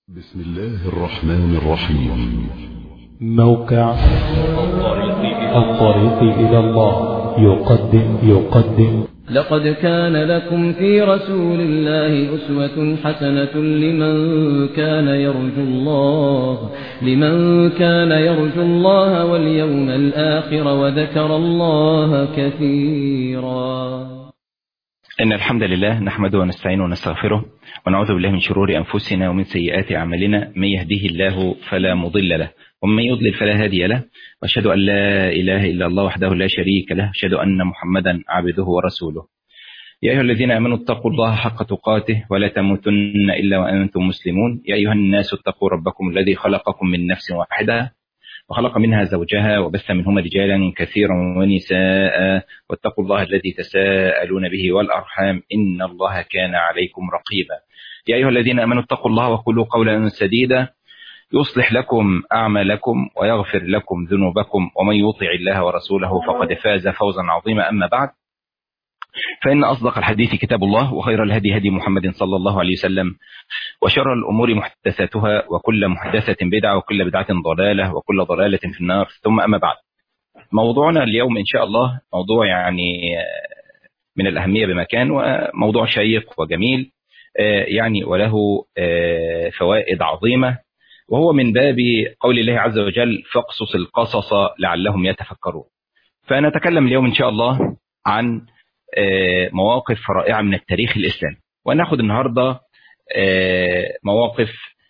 بسم الله الرحمن الرحيم موقع الطريق إلى الله يقدم يقدم لقد كان لكم في رسول الله أسوة حسنة لمن كان يرجو الله لمن كان يرجو الله واليوم الآخر وذكر الله كثيرا إن الحمد لله نحمده ونستعينه ونستغفره ونعوذ بالله من شرور أنفسنا ومن سيئات أعمالنا من يهده الله فلا مضل له ومن يضلل فلا هادي له وأشهد أن لا إله إلا الله وحده لا شريك له أشهد أن محمدا عبده ورسوله يا أيها الذين آمنوا اتقوا الله حق تقاته ولا تموتن إلا وأنتم مسلمون يا أيها الناس اتقوا ربكم الذي خلقكم من نفس واحدة وخلق منها زوجها وبث منهما رجالا كثيرا ونساء واتقوا الله الذي تساءلون به والأرحام إن الله كان عليكم رقيبا يا أيها الذين آمنوا اتقوا الله وقولوا قولا سديدا يصلح لكم أعمالكم ويغفر لكم ذنوبكم ومن يطع الله ورسوله فقد فاز فوزا عظيما أما بعد فإن أصدق الحديث كتاب الله وخير الهدي هدي محمد صلى الله عليه وسلم وشر الأمور محدثاتها وكل محدثة بدعة وكل بدعة ضلالة وكل ضلالة في النار ثم أما بعد موضوعنا اليوم إن شاء الله موضوع يعني من الأهمية بمكان وموضوع شيق وجميل يعني وله فوائد عظيمة وهو من باب قول الله عز وجل فاقصص القصص لعلهم يتفكرون فنتكلم اليوم إن شاء الله عن مواقف رائعة من التاريخ الإسلامي وناخد النهاردة مواقف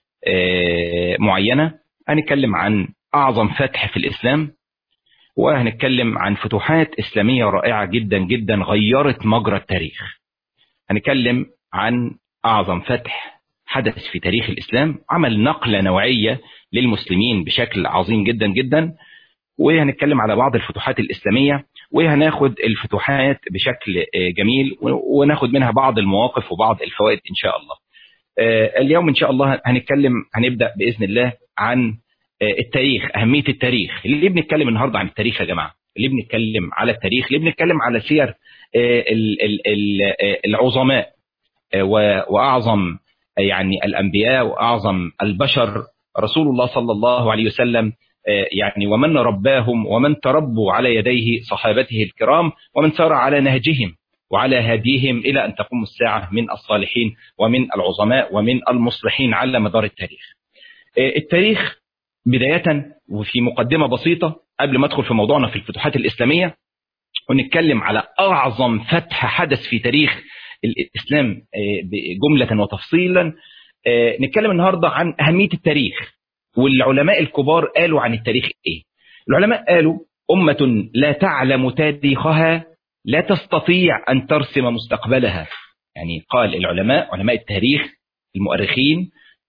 معينة هنتكلم عن أعظم فتح في الإسلام وهنتكلم عن فتوحات إسلامية رائعة جدا جدا غيرت مجرى التاريخ هنتكلم عن أعظم فتح حدث في تاريخ الإسلام عمل نقلة نوعية للمسلمين بشكل عظيم جدا جدا وهنتكلم على بعض الفتوحات الإسلامية وهناخد الفتوحات بشكل جميل وناخد منها بعض المواقف وبعض الفوائد إن شاء الله اليوم إن شاء الله هنتكلم هنبدأ بإذن الله عن التاريخ أهمية التاريخ اللي بنتكلم النهاردة عن التاريخ يا جماعة اللي بنتكلم على التاريخ اللي بنتكلم على سير العظماء وأعظم يعني الأنبياء وأعظم البشر رسول الله صلى الله عليه وسلم يعني ومن رباهم ومن تربوا على يديه صحابته الكرام ومن سار على نهجهم وعلى هديهم إلى أن تقوم الساعة من الصالحين ومن العظماء ومن المصلحين على مدار التاريخ التاريخ بداية وفي مقدمة بسيطة قبل ما أدخل في موضوعنا في الفتوحات الإسلامية ونتكلم على أعظم فتح حدث في تاريخ الإسلام جملة وتفصيلا نتكلم النهاردة عن أهمية التاريخ والعلماء الكبار قالوا عن التاريخ ايه العلماء قالوا أمة لا تعلم تاريخها لا تستطيع أن ترسم مستقبلها يعني قال العلماء علماء التاريخ المؤرخين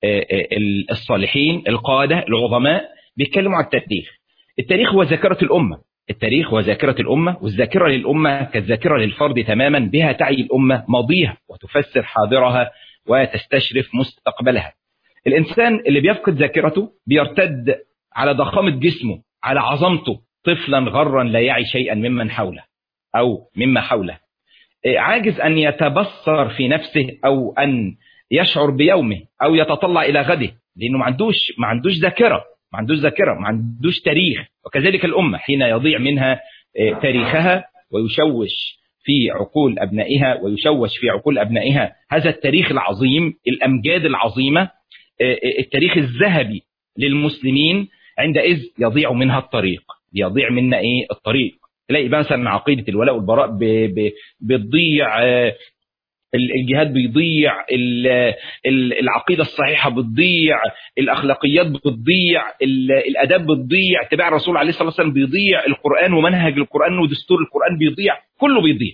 الصالحين القادة العظماء بيتكلموا عن التاريخ التاريخ هو ذاكرة الأمة التاريخ هو ذاكرة الأمة والذاكرة للأمة كالذاكرة للفرد تماما بها تعي الأمة ماضيها وتفسر حاضرها وتستشرف مستقبلها الإنسان اللي بيفقد ذاكرته بيرتد على ضخامة جسمه على عظمته طفلا غرا لا يعي شيئا ممن حوله أو مما حوله عاجز أن يتبصر في نفسه أو أن يشعر بيومه أو يتطلع إلى غده لأنه ما عندوش ما عندوش ذاكرة ما عندوش ذاكرة ما عندوش تاريخ وكذلك الأمة حين يضيع منها تاريخها ويشوش في عقول أبنائها ويشوش في عقول أبنائها هذا التاريخ العظيم الأمجاد العظيمة التاريخ الذهبي للمسلمين عندئذ يضيع منها الطريق يضيع منا ايه الطريق تلاقي مثلا عقيده الولاء والبراء بتضيع الجهاد بيضيع العقيده الصحيحه بتضيع الاخلاقيات بتضيع الاداب بتضيع اتباع الرسول عليه الصلاه والسلام بيضيع القران ومنهج القران ودستور القران بيضيع كله بيضيع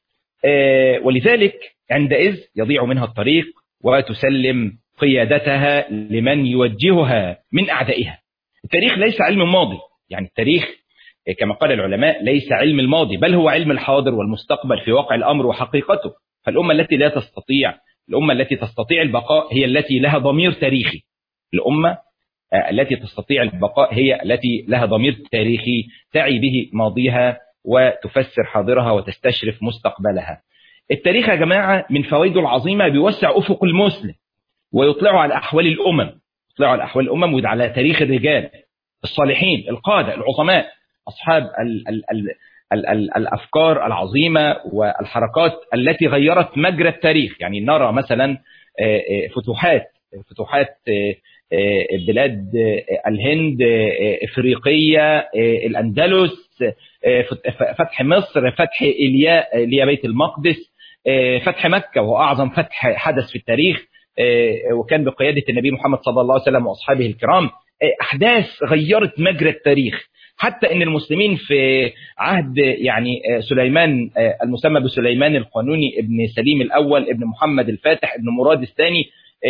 ولذلك عندئذ يضيع منها الطريق وتسلم قيادتها لمن يوجهها من أعدائها التاريخ ليس علم ماضي يعني التاريخ كما قال العلماء ليس علم الماضي بل هو علم الحاضر والمستقبل في واقع الأمر وحقيقته فالأمة التي لا تستطيع الأمة التي تستطيع البقاء هي التي لها ضمير تاريخي الأمة التي تستطيع البقاء هي التي لها ضمير تاريخي تعي به ماضيها وتفسر حاضرها وتستشرف مستقبلها التاريخ يا جماعة من فوائده العظيمة بيوسع أفق المسلم ويطلعه على أحوال الأمم اطلعوا على احوال الامم وعلى تاريخ الرجال الصالحين القاده العظماء اصحاب ال ال ال ال ال الافكار العظيمه والحركات التي غيرت مجرى التاريخ يعني نرى مثلا فتوحات فتوحات بلاد الهند افريقيه الاندلس فتح مصر فتح إلياء إلياء بيت المقدس فتح مكة وهو أعظم فتح حدث في التاريخ وكان بقيادة النبي محمد صلى الله عليه وسلم وأصحابه الكرام أحداث غيرت مجرى التاريخ حتى ان المسلمين في عهد يعني سليمان المسمى بسليمان القانوني ابن سليم الاول ابن محمد الفاتح ابن مراد الثاني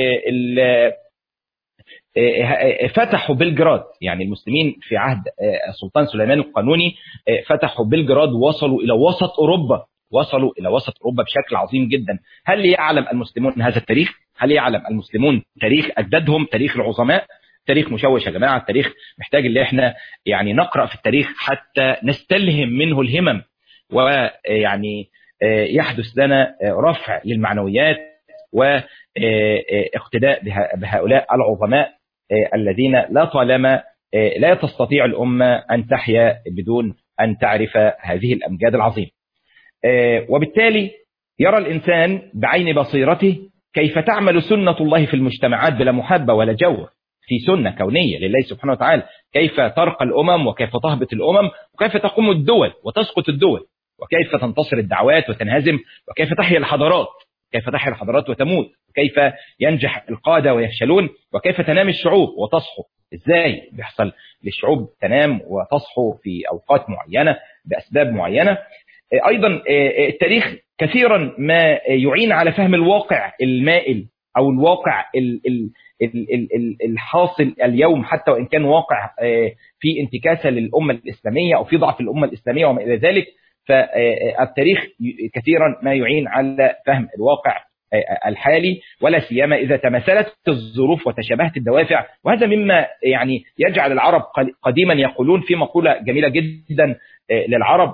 فتحوا بلجراد يعني المسلمين في عهد السلطان سليمان القانوني فتحوا بلجراد وصلوا الى وسط اوروبا وصلوا الى وسط اوروبا بشكل عظيم جدا هل يعلم المسلمون هذا التاريخ هل يعلم المسلمون تاريخ اجدادهم تاريخ العظماء تاريخ مشوش يا جماعه التاريخ محتاج ان احنا يعني نقرا في التاريخ حتى نستلهم منه الهمم ويعني يحدث لنا رفع للمعنويات واقتداء بهؤلاء العظماء الذين لا طالما لا تستطيع الامه ان تحيا بدون ان تعرف هذه الامجاد العظيمه. وبالتالي يرى الانسان بعين بصيرته كيف تعمل سنه الله في المجتمعات بلا محابه ولا جور. في سنة كونية لله سبحانه وتعالى كيف ترقى الأمم وكيف تهبط الأمم وكيف تقوم الدول وتسقط الدول وكيف تنتصر الدعوات وتنهزم وكيف تحيا الحضارات كيف تحيا الحضارات وتموت وكيف ينجح القادة ويفشلون وكيف تنام الشعوب وتصحو ازاي بيحصل للشعوب تنام وتصحو في أوقات معينة بأسباب معينة أيضا التاريخ كثيرا ما يعين على فهم الواقع المائل أو الواقع ال ال الحاصل اليوم حتى وان كان واقع في انتكاسه للامه الاسلاميه او في ضعف الامه الاسلاميه وما الى ذلك فالتاريخ كثيرا ما يعين على فهم الواقع الحالي ولا سيما اذا تماثلت الظروف وتشابهت الدوافع وهذا مما يعني يجعل العرب قديما يقولون في مقوله جميله جدا للعرب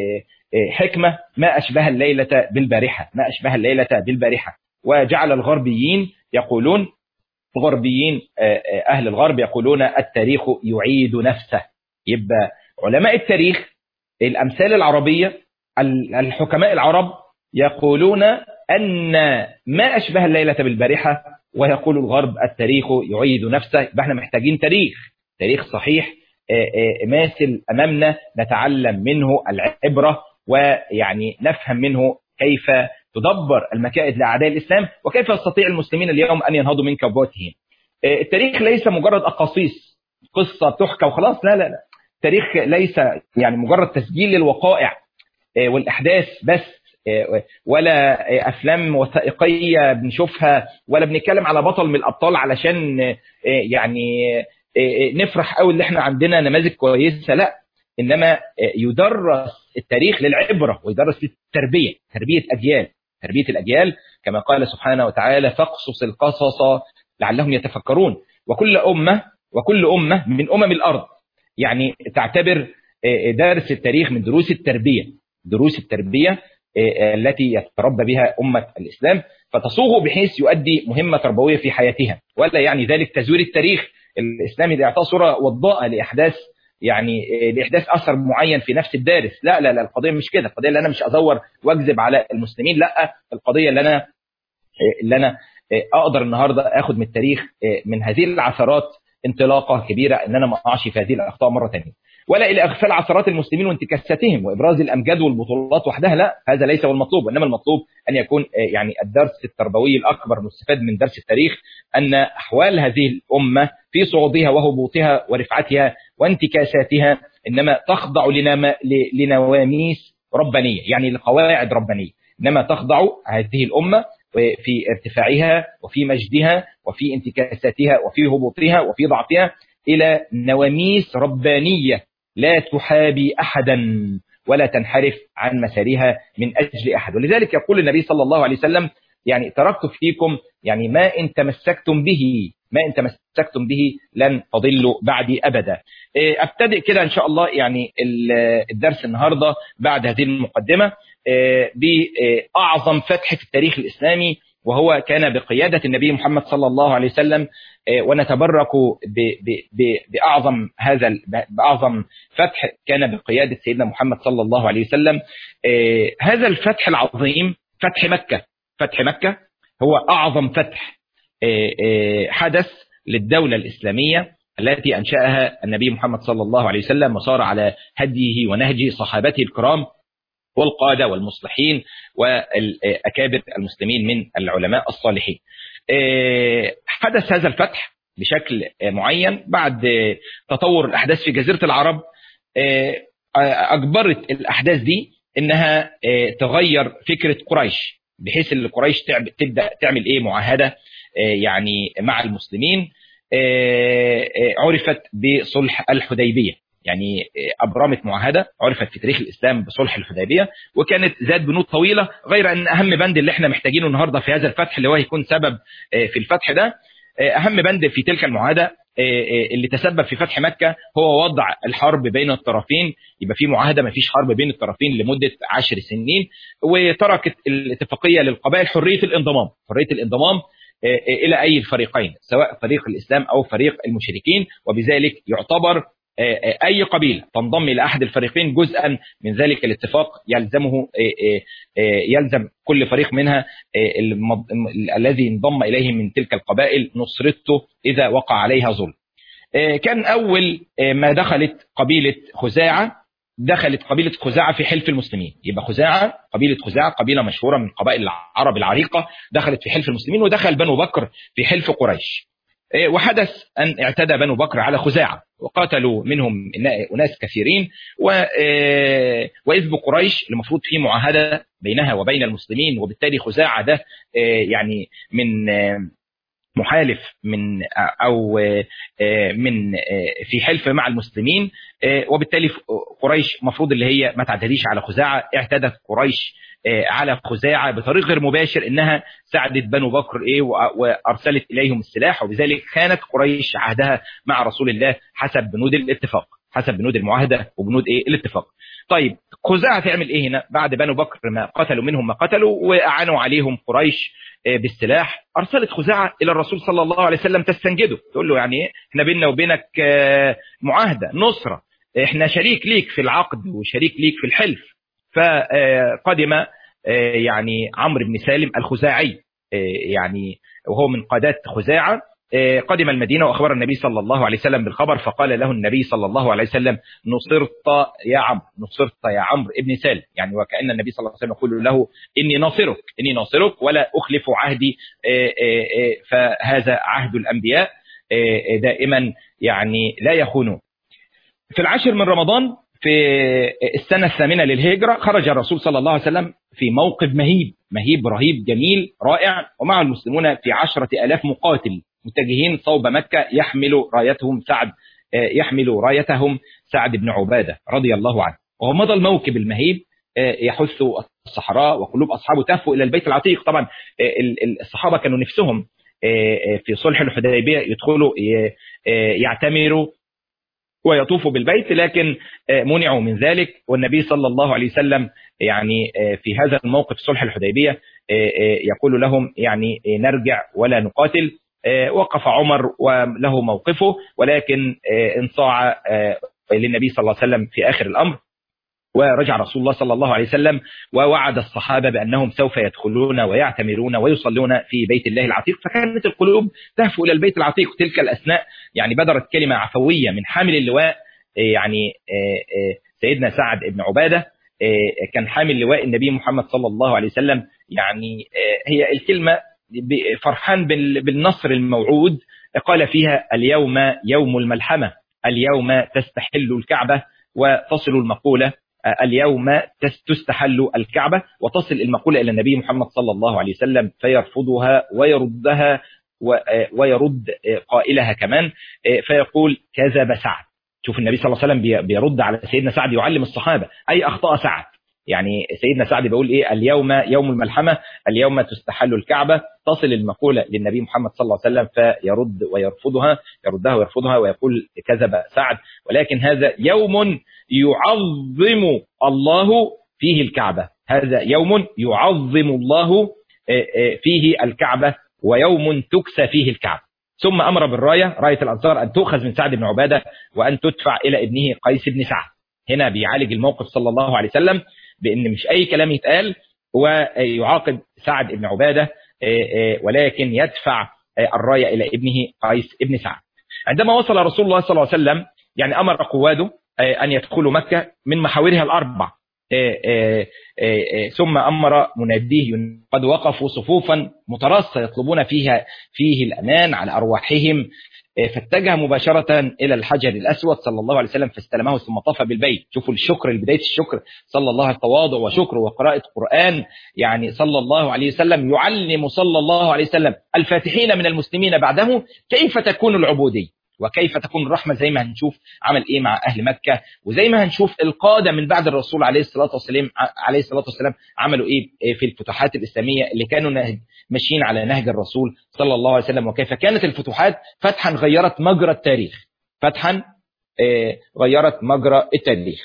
حكمه ما اشبه الليله بالبارحه ما اشبه الليله بالبارحه وجعل الغربيين يقولون الغربيين أهل الغرب يقولون التاريخ يعيد نفسه يبقى علماء التاريخ الأمثال العربية الحكماء العرب يقولون أن ما أشبه الليلة بالبارحة ويقول الغرب التاريخ يعيد نفسه يبقى احنا محتاجين تاريخ تاريخ صحيح ماثل أمامنا نتعلم منه العبرة ويعني نفهم منه كيف تدبر المكائد لاعداء الاسلام وكيف يستطيع المسلمين اليوم ان ينهضوا من كبوتهم. التاريخ ليس مجرد اقاصيص قصه تحكى وخلاص لا لا لا التاريخ ليس يعني مجرد تسجيل للوقائع والاحداث بس ولا افلام وثائقيه بنشوفها ولا بنتكلم على بطل من الابطال علشان يعني نفرح قوي اللي احنا عندنا نماذج كويسه لا انما يدرس التاريخ للعبره ويدرس للتربيه تربيه اجيال تربيه الاجيال كما قال سبحانه وتعالى فاقصص القصص لعلهم يتفكرون وكل امه وكل امه من امم الارض يعني تعتبر درس التاريخ من دروس التربيه دروس التربيه التي يتربى بها امه الاسلام فتصوغ بحيث يؤدي مهمه تربويه في حياتها ولا يعني ذلك تزوير التاريخ الاسلامي لاعطاء صوره وضاءه لاحداث يعني لاحداث اثر معين في نفس الدارس لا لا لا القضيه مش كده القضيه اللي انا مش ازور واكذب على المسلمين لا القضيه اللي انا اللي انا اقدر النهارده اخد من التاريخ من هذه العثرات انطلاقه كبيره ان انا ما اقعش في هذه الاخطاء مره ثانيه ولا الى اغفال عثرات المسلمين وانتكاساتهم وابراز الامجاد والبطولات وحدها لا هذا ليس هو المطلوب انما المطلوب ان يكون يعني الدرس التربوي الاكبر مستفاد من درس التاريخ ان احوال هذه الامه في صعودها وهبوطها ورفعتها وانتكاساتها انما تخضع لنواميس ربانيه يعني لقواعد ربانيه انما تخضع هذه الامه في ارتفاعها وفي مجدها وفي انتكاساتها وفي هبوطها وفي ضعفها الى نواميس ربانيه لا تحابي احدا ولا تنحرف عن مسارها من اجل احد ولذلك يقول النبي صلى الله عليه وسلم يعني تركت فيكم يعني ما ان تمسكتم به ما ان تمسكتم به لن تضلوا بعدي ابدا ابتدئ كده ان شاء الله يعني الدرس النهارده بعد هذه المقدمه باعظم فتح في التاريخ الاسلامي وهو كان بقيادة النبي محمد صلى الله عليه وسلم ونتبرك بأعظم هذا بأعظم فتح كان بقيادة سيدنا محمد صلى الله عليه وسلم هذا الفتح العظيم فتح مكة فتح مكة هو أعظم فتح حدث للدولة الإسلامية التي أنشأها النبي محمد صلى الله عليه وسلم وصار على هديه ونهج صحابته الكرام والقادة والمصلحين وأكابر المسلمين من العلماء الصالحين حدث هذا الفتح بشكل معين بعد تطور الأحداث في جزيرة العرب أجبرت الأحداث دي إنها تغير فكرة قريش بحيث ان قريش تبدا تعمل ايه معاهده يعني مع المسلمين عرفت بصلح الحديبيه يعني ابرمت معاهده عرفت في تاريخ الاسلام بصلح الحديبيه وكانت ذات بنود طويله غير ان اهم بند اللي احنا محتاجينه النهارده في هذا الفتح اللي هو هيكون سبب في الفتح ده اهم بند في تلك المعاهده اللي تسبب في فتح مكة هو وضع الحرب بين الطرفين يبقى في معاهدة ما فيش حرب بين الطرفين لمدة عشر سنين وتركت الاتفاقية للقبائل حرية الانضمام حرية الانضمام إلى أي الفريقين سواء فريق الإسلام أو فريق المشركين وبذلك يعتبر أي قبيلة تنضم إلى أحد الفريقين جزءا من ذلك الاتفاق يلزمه يلزم كل فريق منها الذي انضم إليه من تلك القبائل نصرته إذا وقع عليها ظلم كان أول ما دخلت قبيلة خزاعة دخلت قبيلة خزاعة في حلف المسلمين يبقى خزاعة قبيلة خزاعة قبيلة مشهورة من قبائل العرب العريقة دخلت في حلف المسلمين ودخل بنو بكر في حلف قريش وحدث أن اعتدى بنو بكر على خزاعة وقاتلوا منهم أناس كثيرين وإذ بقريش المفروض في معاهدة بينها وبين المسلمين وبالتالي خزاعة ده يعني من محالف من او من في حلف مع المسلمين وبالتالي قريش المفروض اللي هي ما تعتديش على خزاعه اعتدت قريش على خزاعه بطريق غير مباشر انها ساعدت بنو بكر ايه وارسلت اليهم السلاح وبذلك خانت قريش عهدها مع رسول الله حسب بنود الاتفاق حسب بنود المعاهده وبنود ايه الاتفاق طيب خزاعه تعمل ايه هنا بعد بنو بكر ما قتلوا منهم ما قتلوا واعانوا عليهم قريش بالسلاح ارسلت خزاعه الى الرسول صلى الله عليه وسلم تستنجده تقول له يعني ايه احنا بيننا وبينك معاهده نصره احنا شريك ليك في العقد وشريك ليك في الحلف فقدم يعني عمرو بن سالم الخزاعي يعني وهو من قادات خزاعه قدم المدينة وأخبر النبي صلى الله عليه وسلم بالخبر فقال له النبي صلى الله عليه وسلم نصرت يا عمرو نصرت يا عمرو ابن سالم يعني وكأن النبي صلى الله عليه وسلم يقول له إني ناصرك إني ناصرك ولا أخلف عهدي فهذا عهد الأنبياء دائما يعني لا يخونون في العاشر من رمضان في السنة الثامنة للهجرة خرج الرسول صلى الله عليه وسلم في موقف مهيب مهيب رهيب جميل رائع ومع المسلمون في عشرة ألاف مقاتل متجهين صوب مكة يحمل رايتهم سعد يحمل رايتهم سعد بن عبادة رضي الله عنه وهو مضى الموكب المهيب يحث الصحراء وقلوب أصحابه تهفوا إلى البيت العتيق طبعا الصحابة كانوا نفسهم في صلح الحديبية يدخلوا يعتمروا ويطوفوا بالبيت لكن منعوا من ذلك والنبي صلى الله عليه وسلم يعني في هذا الموقف صلح الحديبية يقول لهم يعني نرجع ولا نقاتل وقف عمر وله موقفه ولكن انصاع للنبي صلى الله عليه وسلم في آخر الأمر ورجع رسول الله صلى الله عليه وسلم ووعد الصحابة بأنهم سوف يدخلون ويعتمرون ويصلون في بيت الله العتيق فكانت القلوب تهفو إلى البيت العتيق تلك الأثناء يعني بدرت كلمة عفوية من حامل اللواء يعني سيدنا سعد بن عبادة كان حامل لواء النبي محمد صلى الله عليه وسلم يعني هي الكلمة فرحان بالنصر الموعود قال فيها اليوم يوم الملحمة اليوم تستحل الكعبة وتصل المقولة اليوم تستحل الكعبة وتصل المقولة إلى النبي محمد صلى الله عليه وسلم فيرفضها ويردها ويرد قائلها كمان فيقول كذب سعد شوف النبي صلى الله عليه وسلم بيرد على سيدنا سعد يعلم الصحابة أي أخطاء سعد يعني سيدنا سعد بيقول ايه اليوم يوم الملحمه اليوم تستحل الكعبه تصل المقوله للنبي محمد صلى الله عليه وسلم فيرد ويرفضها يردها ويرفضها ويقول كذب سعد ولكن هذا يوم يعظم الله فيه الكعبه هذا يوم يعظم الله فيه الكعبة ويوم تكسى فيه الكعبة ثم أمر بالراية راية الأنصار أن تؤخذ من سعد بن عبادة وأن تدفع إلى ابنه قيس بن سعد هنا بيعالج الموقف صلى الله عليه وسلم بأن مش أي كلام يتقال ويعاقب سعد بن عبادة ولكن يدفع الراية إلى ابنه قيس بن سعد عندما وصل رسول الله صلى الله عليه وسلم يعني أمر قواده أن يدخلوا مكة من محاورها الأربع ثم أمر مناديه قد وقفوا صفوفا مترصة يطلبون فيها فيه الأمان على أرواحهم فاتجه مباشرة إلى الحجر الأسود صلى الله عليه وسلم فاستلمه ثم طاف بالبيت شوفوا الشكر بداية الشكر صلى الله عليه التواضع وشكر وقراءة قرآن يعني صلى الله عليه وسلم يعلم صلى الله عليه وسلم الفاتحين من المسلمين بعده كيف تكون العبودية وكيف تكون الرحمة زي ما هنشوف عمل ايه مع اهل مكة وزي ما هنشوف القادة من بعد الرسول عليه الصلاة والسلام عليه الصلاة والسلام عملوا ايه في الفتوحات الإسلامية اللي كانوا ماشيين على نهج الرسول صلى الله عليه وسلم وكيف كانت الفتوحات فتحا غيرت مجرى التاريخ فتحا غيرت مجرى التاريخ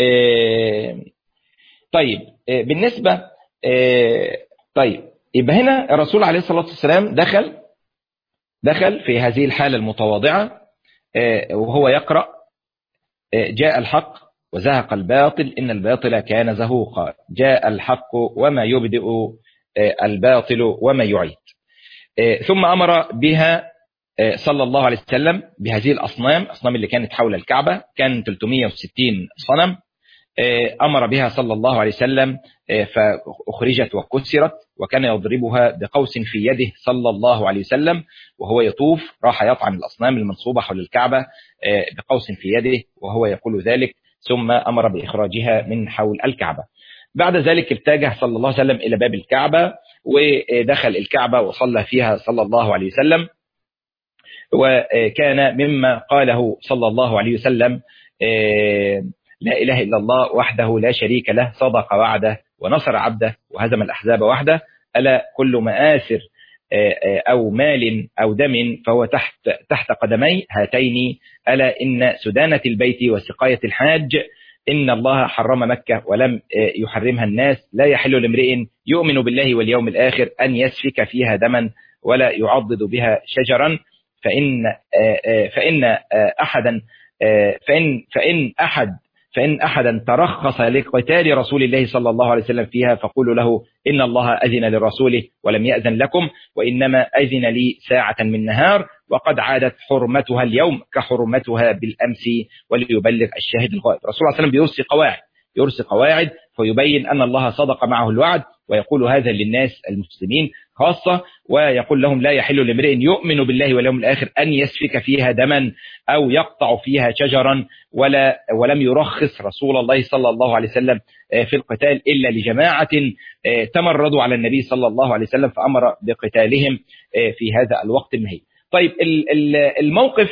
طيب بالنسبة طيب يبقى هنا الرسول عليه الصلاة والسلام دخل دخل في هذه الحالة المتواضعة وهو يقرأ جاء الحق وزهق الباطل إن الباطل كان زهوقا جاء الحق وما يبدئ الباطل وما يعيد ثم أمر بها صلى الله عليه وسلم بهذه الأصنام الأصنام اللي كانت حول الكعبة كان 360 صنم أمر بها صلى الله عليه وسلم فأخرجت وكسرت وكان يضربها بقوس في يده صلى الله عليه وسلم وهو يطوف راح يطعن الأصنام المنصوبة حول الكعبة بقوس في يده وهو يقول ذلك ثم أمر بإخراجها من حول الكعبة بعد ذلك اتجه صلى الله عليه وسلم إلى باب الكعبة ودخل الكعبة وصلى فيها صلى الله عليه وسلم وكان مما قاله صلى الله عليه وسلم لا إله إلا الله وحده لا شريك له صدق وعده ونصر عبده وهزم الأحزاب وحده ألا كل مآثر أو مال أو دم فهو تحت تحت قدمي هاتين ألا إن سدانة البيت وسقاية الحاج إن الله حرم مكة ولم يحرمها الناس لا يحل لامرئ يؤمن بالله واليوم الآخر أن يسفك فيها دما ولا يعضد بها شجرا فإن فإن أحدا فإن فإن أحد فإن أحدا ترخص لقتال رسول الله صلى الله عليه وسلم فيها فقولوا له إن الله أذن لرسوله ولم يأذن لكم وإنما أذن لي ساعة من نهار وقد عادت حرمتها اليوم كحرمتها بالأمس وليبلغ الشاهد الغائب رسول الله صلى الله عليه وسلم بيرسي قواعد يرسي قواعد فيبين أن الله صدق معه الوعد ويقول هذا للناس المسلمين خاصة ويقول لهم لا يحل لامرئ يؤمن بالله واليوم الآخر أن يسفك فيها دما أو يقطع فيها شجرا ولا ولم يرخص رسول الله صلى الله عليه وسلم في القتال إلا لجماعة تمردوا على النبي صلى الله عليه وسلم فأمر بقتالهم في هذا الوقت المهي طيب الموقف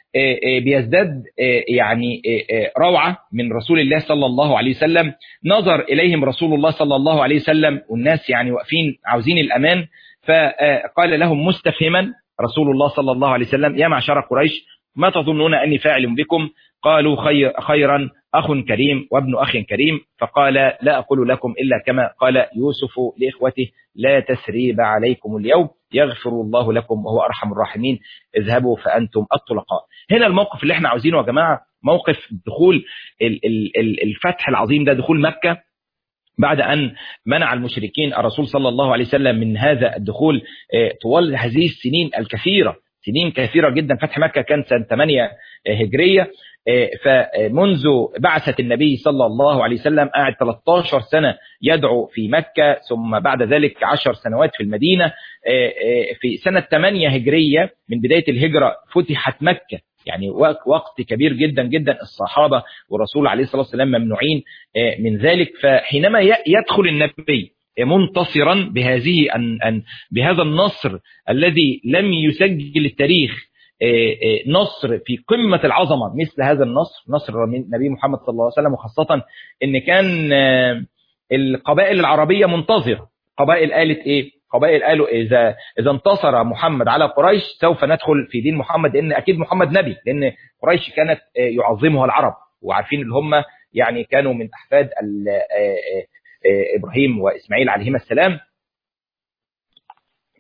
بيزداد يعني روعة من رسول الله صلى الله عليه وسلم نظر إليهم رسول الله صلى الله عليه وسلم والناس يعني واقفين عاوزين الأمان فقال لهم مستفهما رسول الله صلى الله عليه وسلم يا معشر قريش ما تظنون أني فاعل بكم قالوا خير خيرا أخ كريم وابن أخ كريم فقال لا أقول لكم إلا كما قال يوسف لإخوته لا تسريب عليكم اليوم يغفر الله لكم وهو أرحم الراحمين اذهبوا فأنتم الطلقاء هنا الموقف اللي احنا عاوزينه يا جماعة موقف دخول الفتح العظيم ده دخول مكة بعد أن منع المشركين الرسول صلى الله عليه وسلم من هذا الدخول طوال هذه السنين الكثيرة سنين كثيرة جدا فتح مكة كان سنة 8 هجرية فمنذ بعثة النبي صلى الله عليه وسلم قاعد 13 سنة يدعو في مكة ثم بعد ذلك 10 سنوات في المدينة في سنة 8 هجرية من بداية الهجرة فتحت مكة يعني وقت كبير جدا جدا الصحابة والرسول عليه الصلاة والسلام ممنوعين من ذلك فحينما يدخل النبي منتصرا بهذه أن أن بهذا النصر الذي لم يسجل التاريخ نصر في قمة العظمة مثل هذا النصر نصر النبي محمد صلى الله عليه وسلم وخاصة ان كان القبائل العربية منتظرة قبائل قالت ايه قبائل قالوا اذا اذا انتصر محمد على قريش سوف ندخل في دين محمد لان اكيد محمد نبي لان قريش كانت يعظمها العرب وعارفين اللي هم يعني كانوا من احفاد ابراهيم واسماعيل عليهما السلام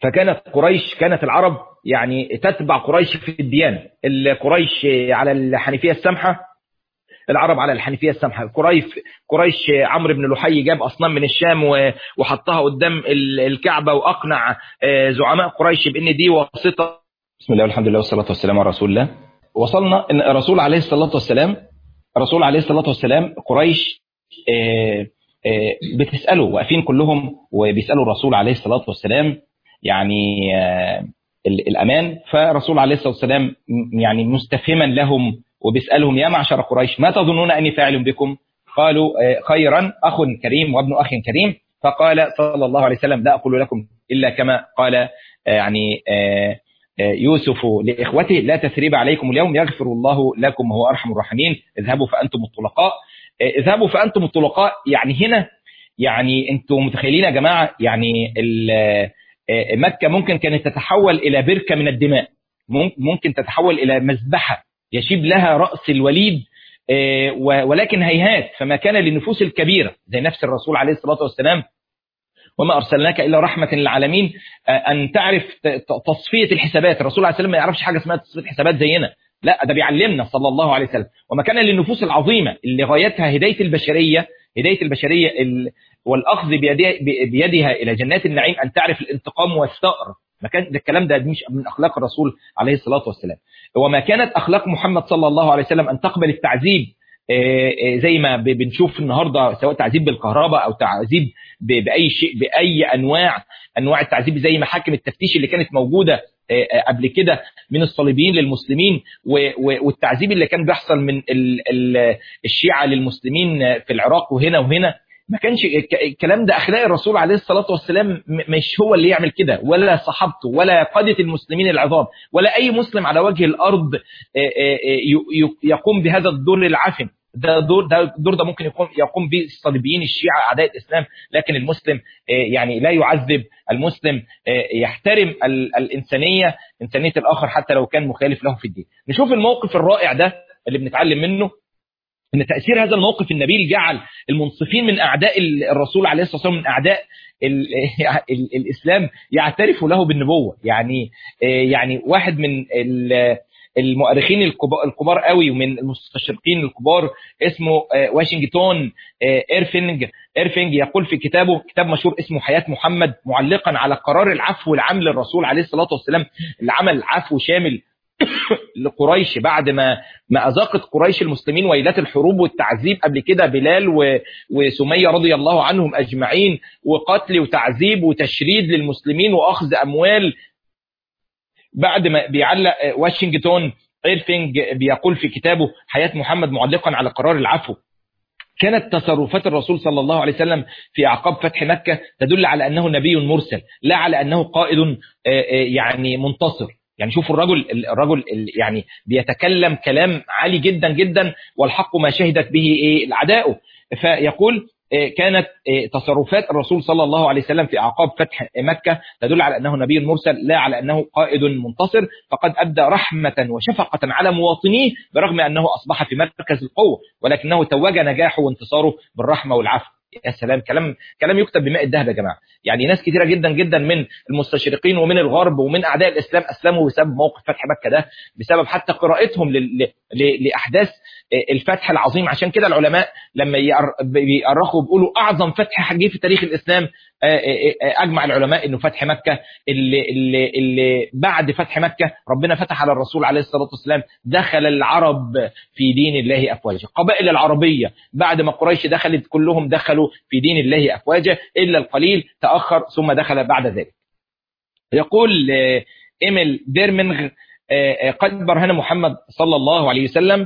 فكانت قريش كانت العرب يعني تتبع قريش في الديانة قريش على الحنيفية السمحة العرب على الحنيفية السمحة قريش قريش عمرو بن لحي جاب أصنام من الشام وحطها قدام الكعبة وأقنع زعماء قريش بأن دي واسطة بسم الله والحمد لله والصلاة والسلام على رسول الله وصلنا ان الرسول عليه الصلاة والسلام الرسول عليه الصلاة والسلام قريش بتسأله واقفين كلهم وبيسألوا الرسول عليه الصلاة والسلام يعني الأمان فالرسول عليه الصلاة والسلام يعني مستفهما لهم وبيسألهم يا معشر قريش ما تظنون أني فاعل بكم قالوا خيرا أخ كريم وابن أخ كريم فقال صلى الله عليه وسلم لا أقول لكم إلا كما قال يعني يوسف لإخوته لا تثريب عليكم اليوم يغفر الله لكم وهو أرحم الراحمين اذهبوا فأنتم الطلقاء اذهبوا فأنتم الطلقاء يعني هنا يعني انتم متخيلين يا جماعة يعني مكة ممكن كانت تتحول إلى بركة من الدماء ممكن تتحول إلى مذبحة يشيب لها رأس الوليد ولكن هيهات فما كان للنفوس الكبيرة زي نفس الرسول عليه الصلاة والسلام وما أرسلناك إلا رحمة للعالمين أن تعرف تصفية الحسابات الرسول عليه السلام ما يعرفش حاجة اسمها تصفية الحسابات زينا لا ده بيعلمنا صلى الله عليه وسلم وما كان للنفوس العظيمة اللي غايتها هداية البشرية هداية البشرية والأخذ بيدها, بيدها إلى جنات النعيم أن تعرف الانتقام والثأر ما كان ده الكلام ده مش من أخلاق الرسول عليه الصلاة والسلام وما كانت أخلاق محمد صلى الله عليه وسلم أن تقبل التعذيب زي ما بنشوف النهارده سواء تعذيب بالكهرباء او تعذيب باي شيء باي انواع انواع التعذيب زي محاكم التفتيش اللي كانت موجوده قبل كده من الصليبيين للمسلمين والتعذيب اللي كان بيحصل من الشيعه للمسلمين في العراق وهنا وهنا ما كانش الكلام ده اخلاق الرسول عليه الصلاه والسلام مش هو اللي يعمل كده ولا صحابته ولا قاده المسلمين العظام ولا اي مسلم على وجه الارض يقوم بهذا الدور العفن ده دور ده الدور ده ممكن يقوم يقوم به الصليبيين الشيعه اعداء الاسلام لكن المسلم يعني لا يعذب المسلم يحترم الانسانيه انسانيه الاخر حتى لو كان مخالف له في الدين نشوف الموقف الرائع ده اللي بنتعلم منه ان تاثير هذا الموقف النبيل جعل المنصفين من اعداء الرسول عليه الصلاه والسلام من اعداء ال ال الاسلام يعترفوا له بالنبوه يعني يعني واحد من المؤرخين الكبار قوي ومن المستشرقين الكبار اسمه واشنطن ايرفينج ايرفينج يقول في كتابه كتاب مشهور اسمه حياه محمد معلقا على قرار العفو العام للرسول عليه الصلاه والسلام اللي عمل عفو شامل لقريش بعد ما ما اذاقت قريش المسلمين ويلات الحروب والتعذيب قبل كده بلال و... وسميه رضي الله عنهم اجمعين وقتل وتعذيب وتشريد للمسلمين واخذ اموال بعد ما بيعلق واشنطن ايرفينج بيقول في كتابه حياه محمد معلقا على قرار العفو كانت تصرفات الرسول صلى الله عليه وسلم في اعقاب فتح مكه تدل على انه نبي مرسل لا على انه قائد يعني منتصر يعني شوفوا الرجل الرجل يعني بيتكلم كلام عالي جدا جدا والحق ما شهدت به ايه الاعداء فيقول كانت تصرفات الرسول صلى الله عليه وسلم في اعقاب فتح مكه تدل على انه نبي مرسل لا على انه قائد منتصر فقد ابدى رحمه وشفقه على مواطنيه برغم انه اصبح في مركز القوه ولكنه توج نجاحه وانتصاره بالرحمه والعفو يا سلام كلام كلام يكتب بماء الذهب يا جماعه يعني ناس كثيره جدا جدا من المستشرقين ومن الغرب ومن اعداء الاسلام اسلموا بسبب موقف فتح مكه ده بسبب حتى قراءتهم لاحداث الفتح العظيم عشان كده العلماء لما بيأرخوا بيقولوا اعظم فتح جه في تاريخ الاسلام اجمع العلماء انه فتح مكه اللي, اللي, اللي بعد فتح مكه ربنا فتح على الرسول عليه الصلاه والسلام دخل العرب في دين الله افواجا القبائل العربيه بعد ما قريش دخلت كلهم دخلوا في دين الله افواجا الا القليل تاخر ثم دخل بعد ذلك يقول ايميل ديرمنغ قد برهن محمد صلى الله عليه وسلم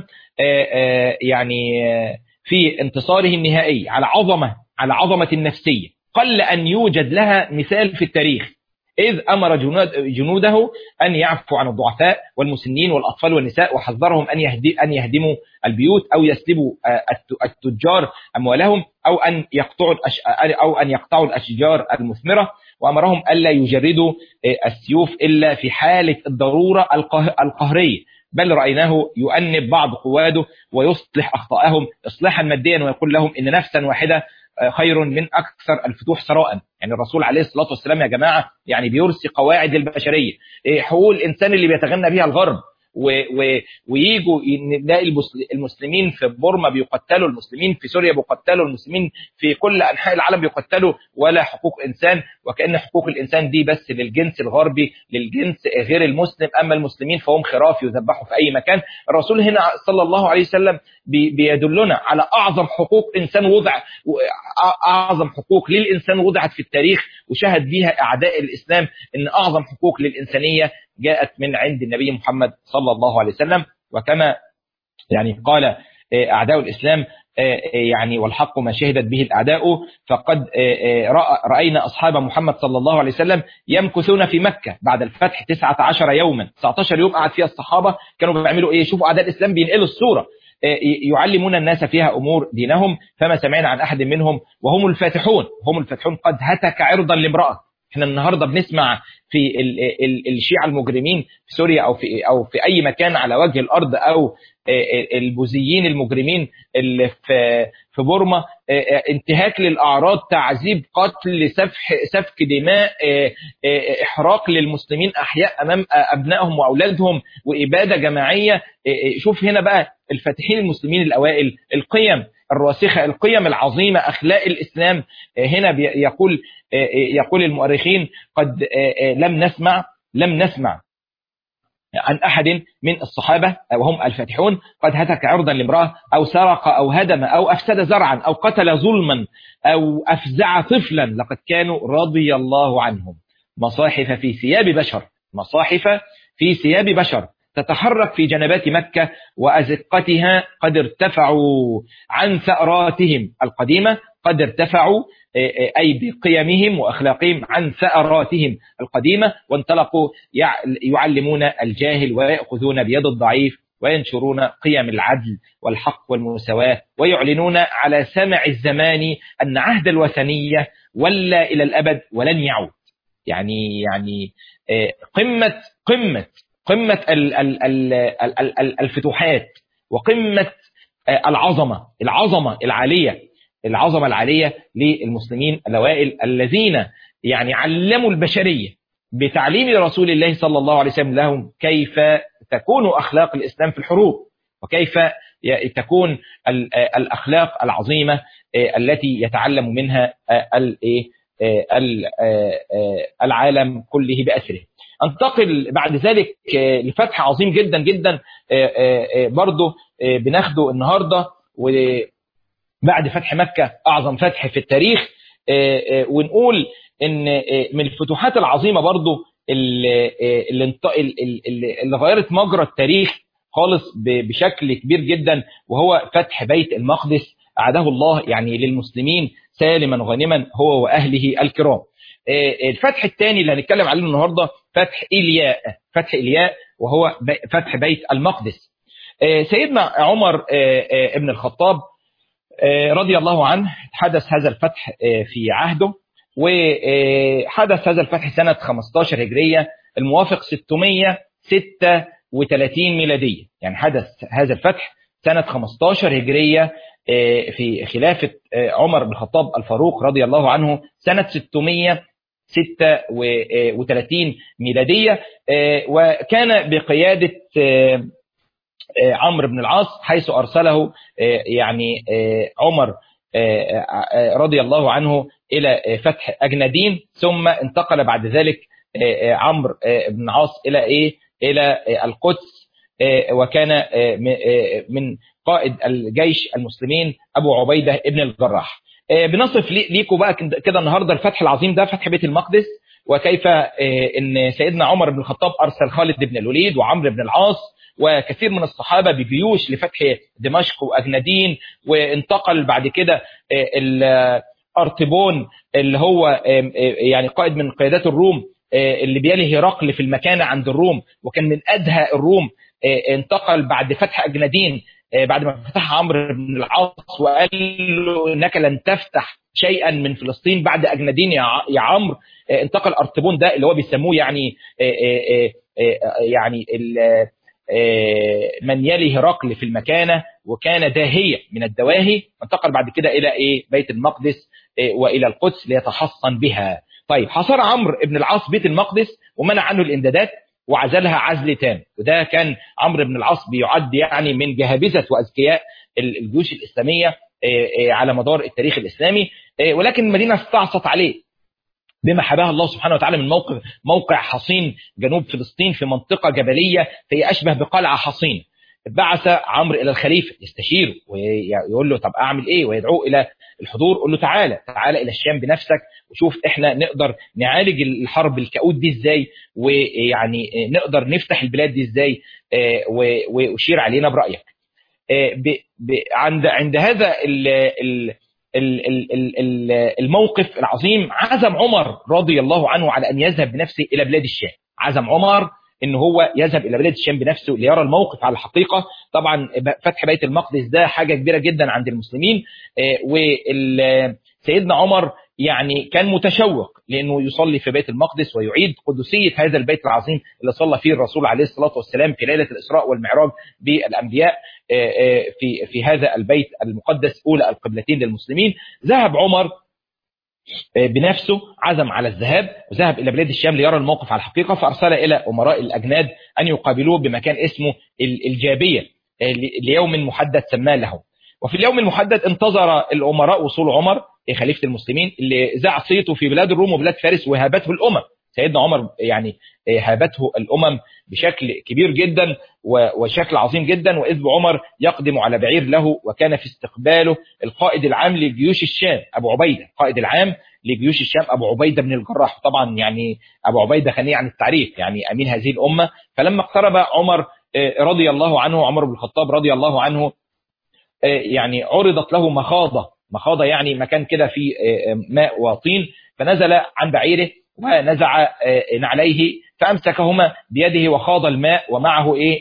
يعني في انتصاره النهائي على عظمه على عظمه النفسيه قل ان يوجد لها مثال في التاريخ إذ أمر جنود جنوده أن يعفوا عن الضعفاء والمسنين والأطفال والنساء وحذرهم أن يهدي أن يهدموا البيوت أو يسلبوا التجار أموالهم أو أن يقطعوا أو أن يقطعوا الأشجار المثمرة وأمرهم ألا يجردوا السيوف إلا في حالة الضرورة القهرية بل رأيناه يؤنب بعض قواده ويصلح أخطاءهم إصلاحا ماديا ويقول لهم إن نفسا واحدة خير من اكثر الفتوح ثراء يعني الرسول عليه الصلاه والسلام يا جماعه يعني بيرسي قواعد البشريه حقوق الانسان اللي بيتغنى بها الغرب وييجوا نلاقي المسلمين في بورما بيقتلوا المسلمين في سوريا بيقتلوا المسلمين في كل انحاء العالم بيقتلوا ولا حقوق انسان وكان حقوق الانسان دي بس للجنس الغربي للجنس غير المسلم اما المسلمين فهم خراف يذبحوا في اي مكان الرسول هنا صلى الله عليه وسلم بيدلنا على اعظم حقوق انسان وضع اعظم حقوق للانسان وضعت في التاريخ وشهد بها اعداء الاسلام ان اعظم حقوق للانسانيه جاءت من عند النبي محمد صلى الله عليه وسلم وكما يعني قال أعداء الإسلام يعني والحق ما شهدت به الأعداء فقد رأينا أصحاب محمد صلى الله عليه وسلم يمكثون في مكة بعد الفتح 19 يوما 19 يوم قعد فيها الصحابة كانوا بيعملوا إيه شوفوا أعداء الإسلام بينقلوا الصورة يعلمون الناس فيها أمور دينهم فما سمعنا عن أحد منهم وهم الفاتحون هم الفاتحون قد هتك عرضا لامرأة احنا النهارده بنسمع في الشيعة المجرمين في سوريا او في او في اي مكان على وجه الارض او البوذيين المجرمين اللي في في بورما انتهاك للاعراض تعذيب قتل سفح سفك دماء احراق للمسلمين احياء امام ابنائهم واولادهم واباده جماعيه شوف هنا بقى الفاتحين المسلمين الاوائل القيم الراسخه القيم العظيمه اخلاق الاسلام هنا يقول يقول المؤرخين قد لم نسمع لم نسمع عن أحد من الصحابة وهم الفاتحون قد هتك عرضا لامرأة أو سرق أو هدم أو أفسد زرعا أو قتل ظلما أو أفزع طفلا لقد كانوا رضي الله عنهم مصاحف في ثياب بشر مصاحف في ثياب بشر تتحرك في جنبات مكة وأزقتها قد ارتفعوا عن ثأراتهم القديمة قد ارتفعوا أي بقيمهم وأخلاقهم عن ثأراتهم القديمة وانطلقوا يعلمون الجاهل ويأخذون بيد الضعيف وينشرون قيم العدل والحق والمساواة ويعلنون على سمع الزمان أن عهد الوثنية ولا إلى الأبد ولن يعود يعني يعني قمة قمة قمة الفتوحات وقمة العظمة العظمة العالية العظمة العالية للمسلمين الأوائل الذين يعني علموا البشرية بتعليم رسول الله صلى الله عليه وسلم لهم كيف تكون أخلاق الإسلام في الحروب وكيف تكون الأخلاق العظيمة التي يتعلم منها العالم كله بأسره انتقل بعد ذلك لفتح عظيم جدا جدا برضه بناخده النهارده وبعد فتح مكة أعظم فتح في التاريخ ونقول إن من الفتوحات العظيمة برضه اللي, اللي, اللي غيرت مجرى التاريخ خالص بشكل كبير جدا وهو فتح بيت المقدس أعده الله يعني للمسلمين سالما غانما هو وأهله الكرام الفتح الثاني اللي هنتكلم عليه النهارده فتح إلياء فتح إلياء وهو فتح بيت المقدس سيدنا عمر ابن الخطاب رضي الله عنه حدث هذا الفتح في عهده وحدث هذا الفتح سنة 15 هجرية الموافق 636 ميلادية يعني حدث هذا الفتح سنة 15 هجرية في خلافة عمر بن الخطاب الفاروق رضي الله عنه سنة 636 ميلادية وكان بقيادة عمرو بن العاص حيث أرسله يعني عمر رضي الله عنه إلى فتح أجندين ثم انتقل بعد ذلك عمرو بن العاص إلى إيه إلى القدس وكان من قائد الجيش المسلمين أبو عبيدة ابن الجراح بنصف ليكم بقى كده النهارده الفتح العظيم ده فتح بيت المقدس وكيف ان سيدنا عمر بن الخطاب ارسل خالد بن الوليد وعمرو بن العاص وكثير من الصحابه بجيوش لفتح دمشق واجندين وانتقل بعد كده ارطبون اللي هو يعني قائد من قيادات الروم اللي بيلي هرقل في المكانه عند الروم وكان من ادهى الروم انتقل بعد فتح اجندين بعد ما فتح عمرو بن العاص وقال له انك لن تفتح شيئا من فلسطين بعد اجندين يا عمرو انتقل ارطبون ده اللي هو بيسموه يعني يعني من يلي هرقل في المكانة وكان داهية من الدواهي وانتقل بعد كده إلى إيه بيت المقدس وإلى القدس ليتحصن بها طيب حصر عمرو بن العاص بيت المقدس ومنع عنه الإمدادات وعزلها عزل تام وده كان عمرو بن العاص بيعد يعني من جهابذة وأذكياء الجيوش الإسلامية على مدار التاريخ الإسلامي ولكن المدينة استعصت عليه بما حباها الله سبحانه وتعالى من موقع موقع حصين جنوب فلسطين في منطقة جبلية فهي أشبه بقلعة حصين بعث عمرو إلى الخليفة يستشيره ويقول له طب أعمل إيه ويدعوه إلى الحضور قول له تعالى تعالى إلى الشام بنفسك وشوف إحنا نقدر نعالج الحرب الكؤود دي إزاي ويعني نقدر نفتح البلاد دي إزاي وشير علينا برأيك عند عند هذا ال ال الموقف العظيم عزم عمر رضي الله عنه على أن يذهب بنفسه إلى بلاد الشام عزم عمر ان هو يذهب الى بلاد الشام بنفسه ليرى الموقف على الحقيقه طبعا فتح بيت المقدس ده حاجه كبيره جدا عند المسلمين وسيدنا عمر يعني كان متشوق لانه يصلي في بيت المقدس ويعيد قدسيه هذا البيت العظيم اللي صلى فيه الرسول عليه الصلاه والسلام في ليله الاسراء والمعراج بالانبياء في في هذا البيت المقدس اولى القبلتين للمسلمين ذهب عمر بنفسه عزم على الذهاب وذهب إلى بلاد الشام ليرى الموقف على الحقيقة فأرسل إلى أمراء الأجناد أن يقابلوه بمكان اسمه الجابية ليوم محدد سماه له وفي اليوم المحدد انتظر الأمراء وصول عمر خليفة المسلمين اللي ذاع صيته في بلاد الروم وبلاد فارس وهابته الأمم سيدنا عمر يعني هابته الأمم بشكل كبير جدا وشكل عظيم جدا وإذ عمر يقدم على بعير له وكان في استقباله القائد العام لجيوش الشام أبو عبيدة القائد العام لجيوش الشام أبو عبيدة بن الجراح طبعا يعني أبو عبيدة غني عن التعريف يعني أمين هذه الأمة فلما اقترب عمر رضي الله عنه عمر بن الخطاب رضي الله عنه يعني عرضت له مخاضة مخاضة يعني مكان كده فيه ماء وطين فنزل عن بعيره ونزع نعليه فأمسكهما بيده وخاض الماء ومعه إيه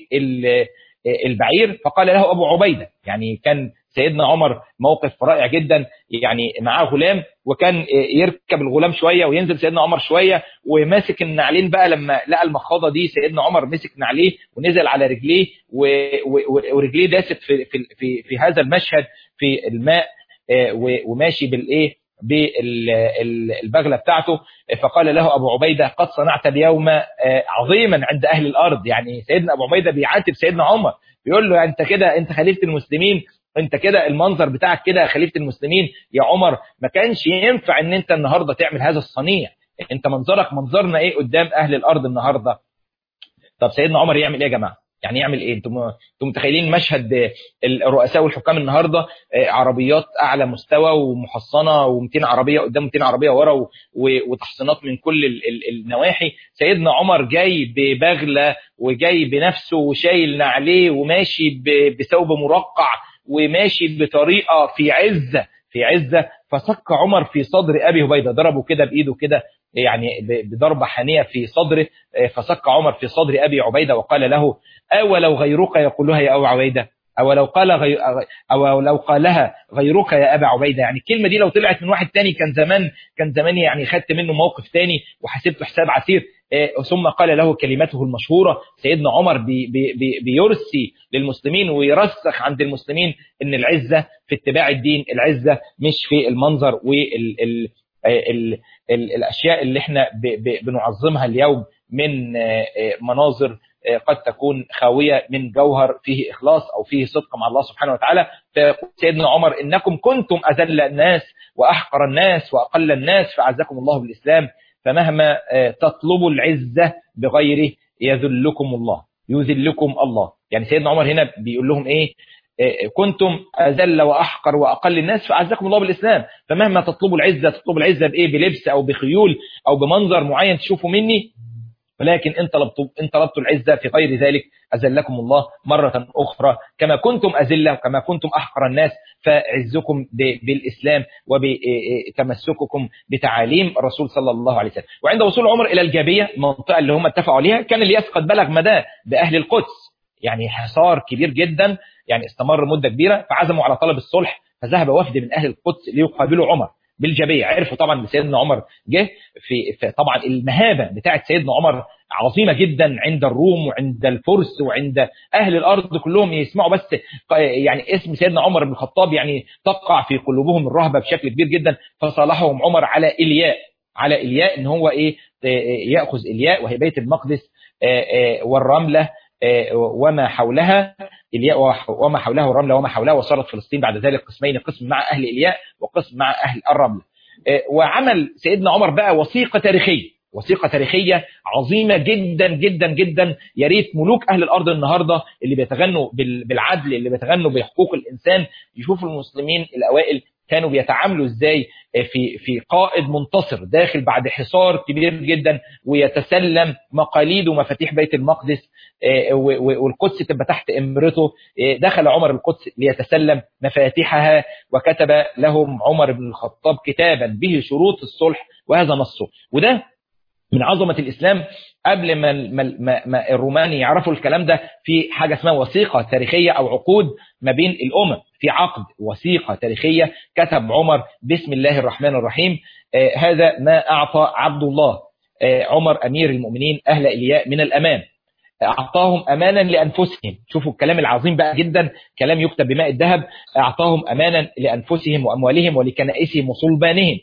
البعير فقال له أبو عبيدة يعني كان سيدنا عمر موقف رائع جدا يعني معاه غلام وكان يركب الغلام شوية وينزل سيدنا عمر شوية وماسك النعلين بقى لما لقى المخاضة دي سيدنا عمر مسك نعليه ونزل على رجليه ورجليه داست في, في, في, في هذا المشهد في الماء وماشي بالايه بالبغلة بتاعته فقال له أبو عبيدة قد صنعت اليوم عظيما عند أهل الأرض يعني سيدنا أبو عبيدة بيعاتب سيدنا عمر بيقول له أنت كده أنت خليفة المسلمين انت كده المنظر بتاعك كده خليفة المسلمين يا عمر ما كانش ينفع ان انت النهاردة تعمل هذا الصنيع انت منظرك منظرنا ايه قدام اهل الارض النهاردة طب سيدنا عمر يعمل ايه يا جماعه يعني يعمل ايه انتم انتم متخيلين مشهد الرؤساء والحكام النهارده عربيات اعلى مستوى ومحصنه و200 عربيه قدام 200 عربيه ورا وتحصينات من كل النواحي سيدنا عمر جاي ببغله وجاي بنفسه وشايل نعليه وماشي بثوب مرقع وماشي بطريقه في عزه في عزه فصك عمر في صدر ابي عبيده ضربه كده بايده كده يعني بضربة حانية في صدره فصك عمر في صدر أبي عبيدة وقال له أولو غيرك يقولها يا أبو عبيدة أو لو قال غي... أو لو قالها غيرك يا أبا عبيدة يعني الكلمة دي لو طلعت من واحد تاني كان زمان كان زمان يعني خدت منه موقف تاني وحسبته حساب عسير ثم قال له كلمته المشهورة سيدنا عمر بي بي بي بيرسي للمسلمين ويرسخ عند المسلمين ان العزة في اتباع الدين العزة مش في المنظر وال ال ال ال الأشياء اللي احنا بنعظمها اليوم من مناظر قد تكون خاوية من جوهر فيه إخلاص أو فيه صدق مع الله سبحانه وتعالى فيقول سيدنا عمر إنكم كنتم أذل الناس وأحقر الناس وأقل الناس فعزكم الله بالإسلام فمهما تطلبوا العزة بغيره يذلكم الله يذلكم الله يعني سيدنا عمر هنا بيقول لهم إيه كنتم أذل وأحقر وأقل الناس فأعزكم الله بالإسلام فمهما تطلبوا العزة تطلبوا العزة بإيه بلبس أو بخيول أو بمنظر معين تشوفوا مني ولكن إن طلبتوا إن طلبتوا العزة في غير ذلك أذلكم الله مرة أخرى كما كنتم أذلة وكما كنتم أحقر الناس فعزكم بالإسلام وبتمسككم بتعاليم الرسول صلى الله عليه وسلم وعند وصول عمر إلى الجابية المنطقة اللي هم اتفقوا عليها كان الياس قد بلغ مداه بأهل القدس يعني حصار كبير جدا يعني استمر مدة كبيرة فعزموا على طلب الصلح فذهب وفد من أهل القدس ليقابلوا عمر بالجبيه عرفوا طبعا سيدنا عمر جه في, في طبعا المهابه بتاعه سيدنا عمر عظيمه جدا عند الروم وعند الفرس وعند اهل الارض كلهم يسمعوا بس يعني اسم سيدنا عمر بن الخطاب يعني تقع في قلوبهم الرهبه بشكل كبير جدا فصالحهم عمر على الياء على الياء ان هو ايه ياخذ الياء وهي بيت المقدس والرمله وما حولها الياء وما حولها والرمله وما حولها وصارت فلسطين بعد ذلك قسمين قسم مع اهل الياء وقسم مع اهل الرمله وعمل سيدنا عمر بقى وثيقه تاريخيه وثيقه تاريخيه عظيمه جدا جدا جدا يا ريت ملوك اهل الارض النهارده اللي بيتغنوا بالعدل اللي بيتغنوا بحقوق الانسان يشوفوا المسلمين الاوائل كانوا بيتعاملوا ازاي في في قائد منتصر داخل بعد حصار كبير جدا ويتسلم مقاليد ومفاتيح بيت المقدس والقدس تبقى تحت امرته دخل عمر القدس ليتسلم مفاتيحها وكتب لهم عمر بن الخطاب كتابا به شروط الصلح وهذا نصه وده من عظمة الإسلام قبل ما, ما, ما الرومان يعرفوا الكلام ده في حاجة اسمها وثيقة تاريخية أو عقود ما بين الأمم في عقد وثيقة تاريخية كتب عمر بسم الله الرحمن الرحيم آه هذا ما أعطى عبد الله آه عمر أمير المؤمنين أهل إلياء من الأمان أعطاهم أمانا لأنفسهم شوفوا الكلام العظيم بقى جدا كلام يكتب بماء الذهب أعطاهم أمانا لأنفسهم وأموالهم ولكنائسهم وصلبانهم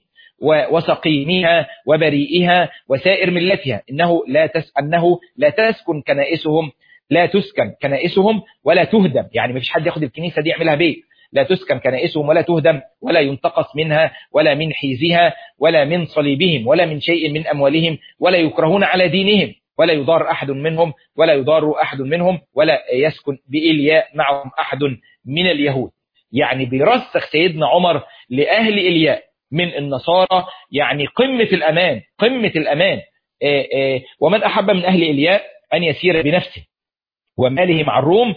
وسقيمها وبريئها وسائر ملتها إنه لا تس أنه لا تسكن كنائسهم لا تسكن كنائسهم ولا تهدم يعني ما فيش حد ياخد الكنيسة دي يعملها بيت لا تسكن كنائسهم ولا تهدم ولا ينتقص منها ولا من حيزها ولا من صليبهم ولا من شيء من أموالهم ولا يكرهون على دينهم ولا يضار أحد منهم ولا يضار أحد منهم ولا يسكن بإلياء معهم أحد من اليهود يعني بيرسخ سيدنا عمر لأهل إلياء من النصارى يعني قمة الأمان قمة الأمان آآ آآ ومن أحب من أهل إلياء أن يسير بنفسه وماله مع الروم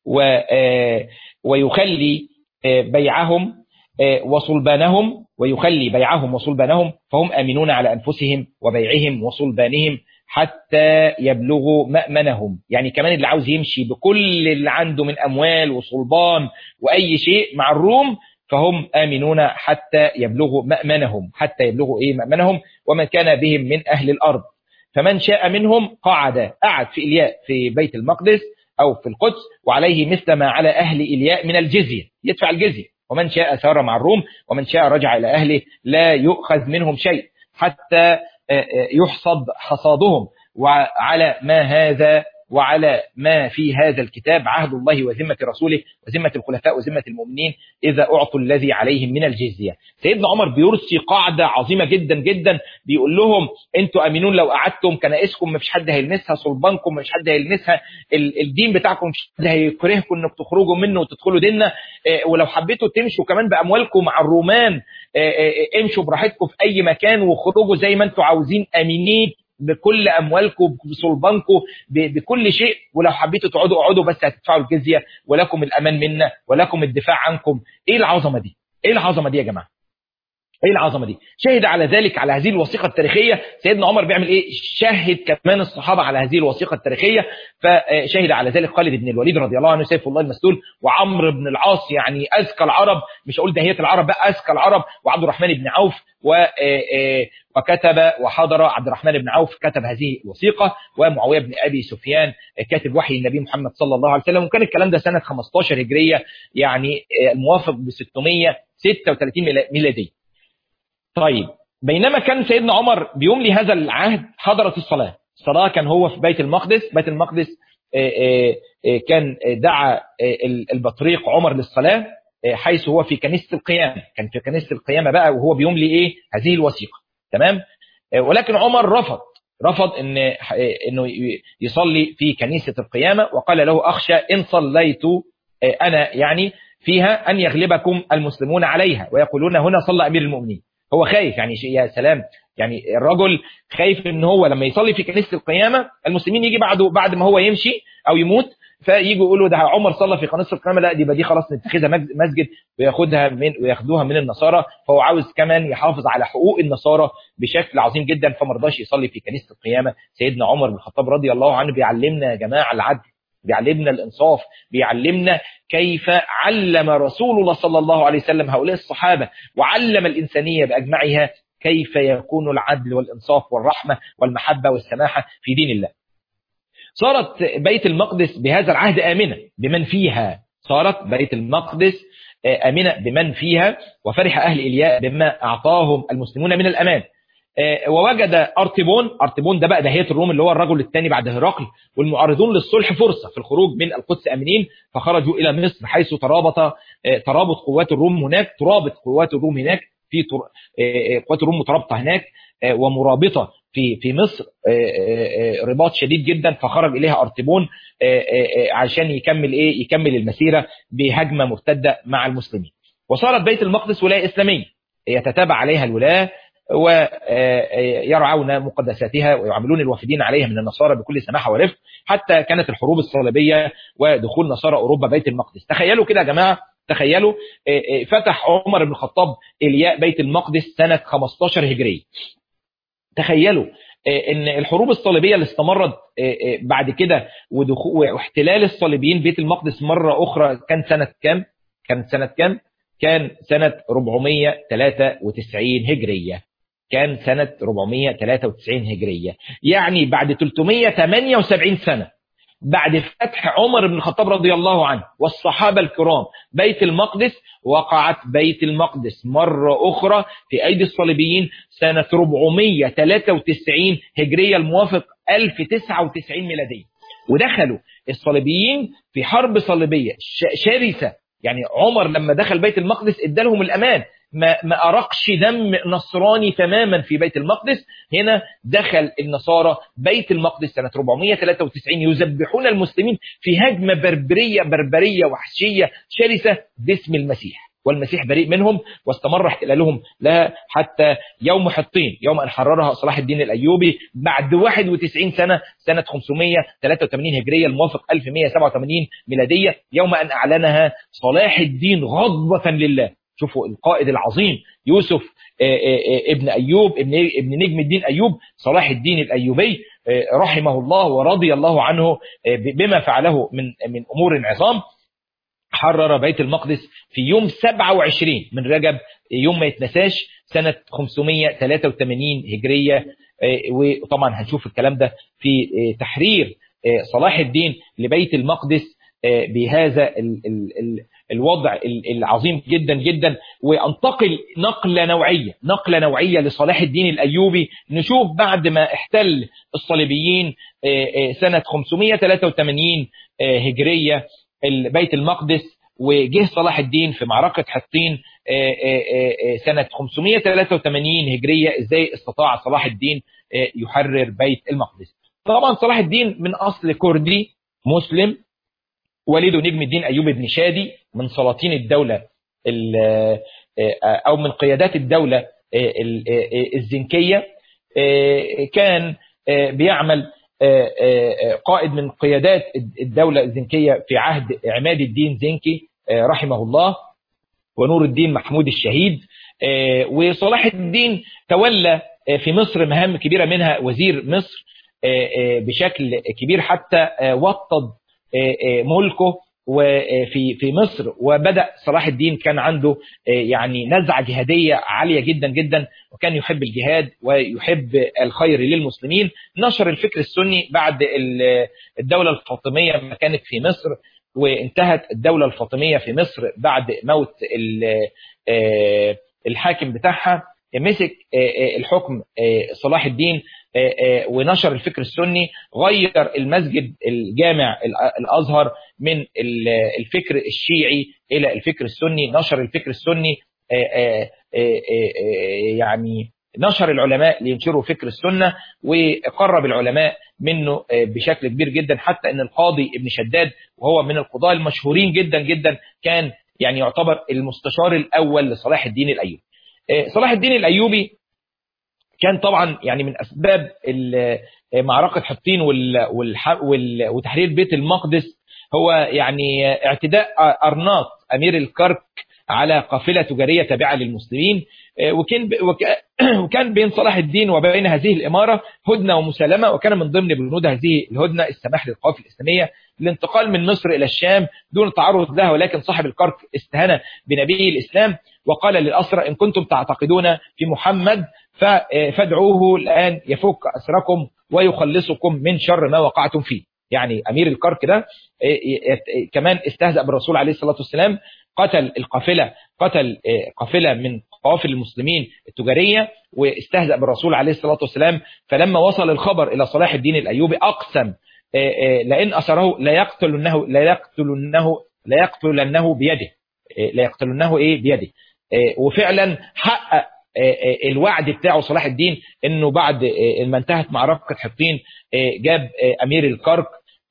ويخلي بيعهم وصلبانهم ويخلي بيعهم وصلبانهم فهم آمنون على أنفسهم وبيعهم وصلبانهم حتى يبلغوا مأمنهم يعني كمان اللي عاوز يمشي بكل اللي عنده من أموال وصلبان وأي شيء مع الروم فهم آمنون حتى يبلغوا مأمنهم حتى يبلغوا إيه مأمنهم ومن كان بهم من أهل الأرض فمن شاء منهم قعد قعد في إلياء في بيت المقدس أو في القدس وعليه مثل ما على أهل إلياء من الجزية يدفع الجزية ومن شاء سار مع الروم ومن شاء رجع إلى أهله لا يؤخذ منهم شيء حتى يحصد حصادهم وعلى ما هذا وعلى ما في هذا الكتاب عهد الله وذمة رسوله وذمة الخلفاء وذمة المؤمنين إذا أعطوا الذي عليهم من الجزية سيدنا عمر بيرسي قاعدة عظيمة جدا جدا بيقول لهم أنتوا أمينون لو قعدتم كنائسكم مفيش حد هيلمسها صلبانكم مفيش حد هيلمسها الدين بتاعكم مفيش حد هيكرهكم انك تخرجوا منه وتدخلوا ديننا ولو حبيتوا تمشوا كمان بأموالكم مع الرومان امشوا براحتكم في أي مكان وخرجوا زي ما انتوا عاوزين أمينين بكل اموالكم بصلبانكم بكل شيء ولو حبيتوا تقعدوا اقعدوا بس هتدفعوا الجزيه ولكم الامان منا ولكم الدفاع عنكم ايه العظمه دي ايه العظمه دي يا جماعه ايه العظمه دي شهد على ذلك على هذه الوثيقه التاريخيه سيدنا عمر بيعمل ايه شهد كمان الصحابه على هذه الوثيقه التاريخيه فشهد على ذلك خالد بن الوليد رضي الله عنه سيف الله المسلول وعمرو بن العاص يعني اذكى العرب مش اقول دهيه العرب بقى اذكى العرب وعبد الرحمن بن عوف و وكتب وحضر عبد الرحمن بن عوف كتب هذه الوثيقة ومعاوية بن أبي سفيان كاتب وحي النبي محمد صلى الله عليه وسلم وكان الكلام ده سنة 15 هجرية يعني الموافق ب 636 ميلادية طيب بينما كان سيدنا عمر بيملي هذا العهد حضرت الصلاة الصلاة كان هو في بيت المقدس بيت المقدس كان دعا البطريق عمر للصلاة حيث هو في كنيسة القيامة كان في كنيسة القيامة بقى وهو بيملي ايه هذه الوثيقة تمام ولكن عمر رفض رفض ان انه يصلي في كنيسة القيامة وقال له اخشى ان صليت انا يعني فيها ان يغلبكم المسلمون عليها ويقولون هنا صلى امير المؤمنين هو خايف يعني يا سلام يعني الرجل خايف ان هو لما يصلي في كنيسه القيامه المسلمين يجي بعده بعد ما هو يمشي او يموت فييجوا يقولوا ده عمر صلى في كنيسه القيامه لا دي دي خلاص نتخذها مسجد وياخدها من وياخدوها من النصارى فهو عاوز كمان يحافظ على حقوق النصارى بشكل عظيم جدا فما رضاش يصلي في كنيسه القيامه سيدنا عمر بن الخطاب رضي الله عنه بيعلمنا يا جماعه العدل بيعلمنا الانصاف بيعلمنا كيف علم رسول الله صلى الله عليه وسلم هؤلاء الصحابه وعلم الانسانيه باجمعها كيف يكون العدل والانصاف والرحمه والمحبه والسماحه في دين الله. صارت بيت المقدس بهذا العهد امنه بمن فيها صارت بيت المقدس امنه بمن فيها وفرح اهل الياء بما اعطاهم المسلمون من الامان. ووجد ارتبون ارتبون ده بقى دهيه الروم اللي هو الرجل الثاني بعد هرقل والمعارضون للصلح فرصه في الخروج من القدس امنين فخرجوا الى مصر حيث ترابط ترابط قوات الروم هناك ترابط قوات الروم هناك في قوات الروم مترابطه هناك ومرابطه في في مصر رباط شديد جدا فخرج اليها ارتبون عشان يكمل ايه يكمل المسيره بهجمه مرتده مع المسلمين وصارت بيت المقدس ولايه اسلاميه يتتابع عليها الولاة ويرعون مقدساتها ويعاملون الوافدين عليها من النصارى بكل سماحه ورفق حتى كانت الحروب الصليبيه ودخول نصارى اوروبا بيت المقدس تخيلوا كده يا جماعه تخيلوا فتح عمر بن الخطاب الياء بيت المقدس سنه 15 هجريه تخيلوا ان الحروب الصليبيه اللي استمرت بعد كده واحتلال الصليبيين بيت المقدس مره اخرى كان سنه كام كان سنه كام كان سنة 493 هجرية كان سنة 493 هجرية يعني بعد 378 سنة بعد فتح عمر بن الخطاب رضي الله عنه والصحابة الكرام بيت المقدس وقعت بيت المقدس مرة أخرى في أيدي الصليبيين سنة 493 هجرية الموافق 1099 ميلادية ودخلوا الصليبيين في حرب صليبية شرسة يعني عمر لما دخل بيت المقدس ادالهم الامان ما ما ارقش دم نصراني تماما في بيت المقدس هنا دخل النصارى بيت المقدس سنه 493 يذبحون المسلمين في هجمه بربريه بربريه وحشيه شرسه باسم المسيح والمسيح بريء منهم واستمر احتلالهم لها حتى يوم حطين يوم ان حررها صلاح الدين الايوبي بعد 91 سنه سنه 583 هجريه الموافق 1187 ميلاديه يوم ان اعلنها صلاح الدين غضبه لله شوفوا القائد العظيم يوسف ابن ايوب ابن ابن نجم الدين ايوب صلاح الدين الايوبي رحمه الله ورضي الله عنه بما فعله من من امور عظام حرر بيت المقدس في يوم 27 من رجب يوم ما يتنساش سنة 583 هجرية وطبعا هنشوف الكلام ده في تحرير صلاح الدين لبيت المقدس بهذا الوضع العظيم جدا جدا وانتقل نقلة نوعية نقلة نوعية لصلاح الدين الأيوبي نشوف بعد ما احتل الصليبيين سنة 583 هجرية بيت المقدس وجه صلاح الدين في معركة حطين سنة 583 هجرية ازاي استطاع صلاح الدين يحرر بيت المقدس طبعا صلاح الدين من أصل كردي مسلم والده نجم الدين أيوب بن شادي من سلاطين الدولة أو من قيادات الدولة الزنكية كان بيعمل قائد من قيادات الدولة الزنكية في عهد عماد الدين زنكي رحمه الله ونور الدين محمود الشهيد وصلاح الدين تولى في مصر مهام كبيرة منها وزير مصر بشكل كبير حتى وطد ملكه وفي في مصر وبدا صلاح الدين كان عنده يعني نزعه جهاديه عاليه جدا جدا وكان يحب الجهاد ويحب الخير للمسلمين نشر الفكر السني بعد الدوله الفاطميه ما كانت في مصر وانتهت الدوله الفاطميه في مصر بعد موت الحاكم بتاعها مسك الحكم صلاح الدين ونشر الفكر السني غير المسجد الجامع الازهر من الفكر الشيعي الى الفكر السني نشر الفكر السني يعني نشر العلماء لينشروا فكر السنه وقرب العلماء منه بشكل كبير جدا حتى ان القاضي ابن شداد وهو من القضاة المشهورين جدا جدا كان يعني يعتبر المستشار الاول لصلاح الدين الايوبي صلاح الدين الايوبي كان طبعا يعني من اسباب معركه حطين وتحرير بيت المقدس هو يعني اعتداء ارناط امير الكرك على قافلة تجارية تابعة للمسلمين وكان وكان بين صلاح الدين وبين هذه الإمارة هدنة ومسالمة وكان من ضمن بنود هذه الهدنة السماح للقوافل الإسلامية للانتقال من مصر إلى الشام دون تعرض لها ولكن صاحب الكرك استهان بنبي الإسلام وقال للأسرى إن كنتم تعتقدون في محمد فادعوه الآن يفك أسركم ويخلصكم من شر ما وقعتم فيه يعني أمير الكرك ده كمان استهزأ بالرسول عليه الصلاة والسلام قتل القافلة قتل قافلة من قوافل المسلمين التجارية واستهزأ بالرسول عليه الصلاة والسلام فلما وصل الخبر إلى صلاح الدين الأيوبي أقسم لئن أسره لا يقتلنه لا يقتلنه لا يقتلنه بيده لا يقتلنه إيه بيده وفعلا حقق الوعد بتاعه صلاح الدين انه بعد ما انتهت معركه حطين جاب امير الكرك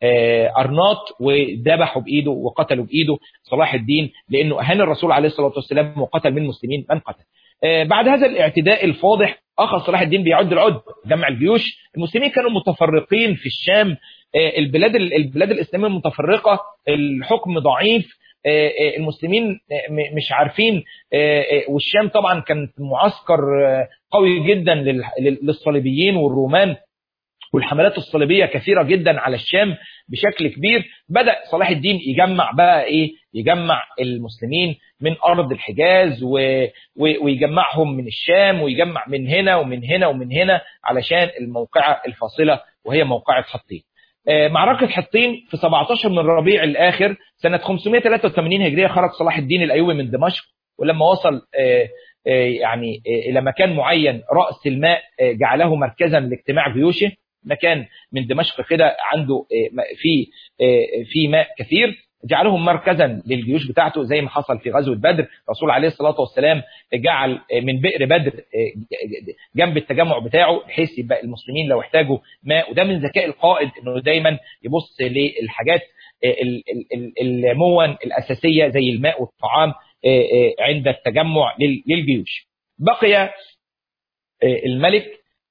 ارناط وذبحه بايده وقتله بايده صلاح الدين لانه اهان الرسول عليه الصلاه والسلام وقتل من المسلمين من قتل بعد هذا الاعتداء الفاضح اخذ صلاح الدين بيعد العد جمع الجيوش المسلمين كانوا متفرقين في الشام البلاد البلاد الاسلاميه متفرقه الحكم ضعيف المسلمين مش عارفين والشام طبعا كانت معسكر قوي جدا للصليبيين والرومان والحملات الصليبية كثيرة جدا على الشام بشكل كبير بدأ صلاح الدين يجمع بقى ايه يجمع المسلمين من أرض الحجاز و... و... ويجمعهم من الشام ويجمع من هنا ومن هنا ومن هنا علشان الموقعة الفاصلة وهي موقعة حطين معركة حطين في 17 من ربيع الآخر سنة 583 هجرية خرج صلاح الدين الأيوبي من دمشق ولما وصل يعني إلى مكان معين رأس الماء جعله مركزا لاجتماع جيوشه مكان من دمشق كده عنده في في ماء كثير جعلهم مركزا للجيوش بتاعته زي ما حصل في غزوة بدر الرسول عليه الصلاة والسلام جعل من بئر بدر جنب التجمع بتاعه بحيث يبقى المسلمين لو احتاجوا ماء وده من ذكاء القائد انه دايما يبص للحاجات المون الأساسية زي الماء والطعام عند التجمع للجيوش بقي الملك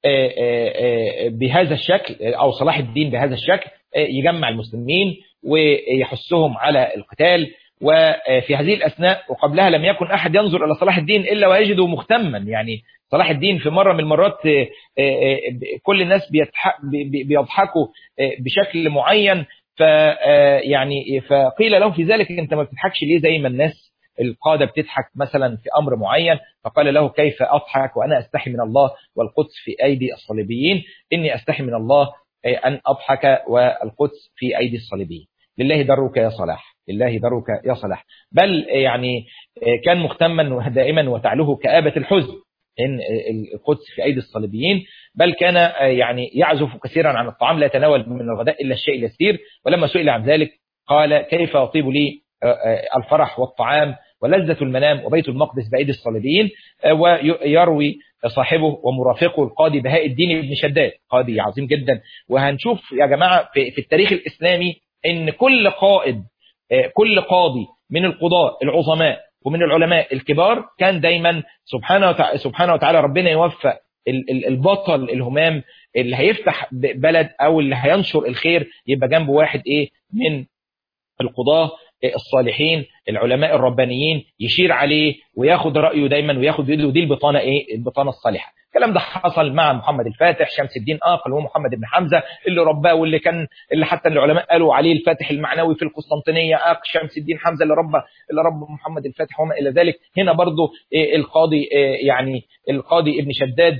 بهذا الشكل أو صلاح الدين بهذا الشكل يجمع المسلمين ويحثهم على القتال وفي هذه الأثناء وقبلها لم يكن أحد ينظر إلى صلاح الدين إلا ويجده مهتما يعني صلاح الدين في مرة من المرات كل الناس بيضحكوا بشكل معين فيعني فقيل له في ذلك انت ما بتضحكش ليه زي ما الناس القادة بتضحك مثلا في أمر معين فقال له كيف أضحك وأنا أستحي من الله والقدس في أيدي الصليبيين إني أستحي من الله أن أضحك والقدس في أيدي الصليبيين لله درك يا صلاح لله درك يا صلاح بل يعني كان مهتما دائما وتعلوه كآبة الحزن إن القدس في أيدي الصليبيين بل كان يعني يعزف كثيرا عن الطعام لا يتناول من الغداء إلا الشيء اليسير ولما سئل عن ذلك قال كيف يطيب لي الفرح والطعام ولذة المنام وبيت المقدس بأيدي الصليبيين ويروي صاحبه ومرافقه القاضي بهاء الدين بن شداد قاضي عظيم جدا وهنشوف يا جماعة في التاريخ الإسلامي ان كل قائد كل قاضي من القضاء العظماء ومن العلماء الكبار كان دايما سبحانه وتعالى, سبحانه وتعالى ربنا يوفق البطل الهمام اللي هيفتح بلد او اللي هينشر الخير يبقى جنبه واحد ايه من القضاة الصالحين العلماء الربانيين يشير عليه وياخد رأيه دايما وياخد بيده ودي البطانة ايه البطانة الصالحة الكلام ده حصل مع محمد الفاتح شمس الدين آقل هو محمد بن حمزة اللي رباه واللي كان اللي حتى العلماء قالوا عليه الفاتح المعنوي في القسطنطينية آق شمس الدين حمزة اللي ربى اللي ربى محمد الفاتح وما إلى ذلك هنا برضو القاضي يعني القاضي ابن شداد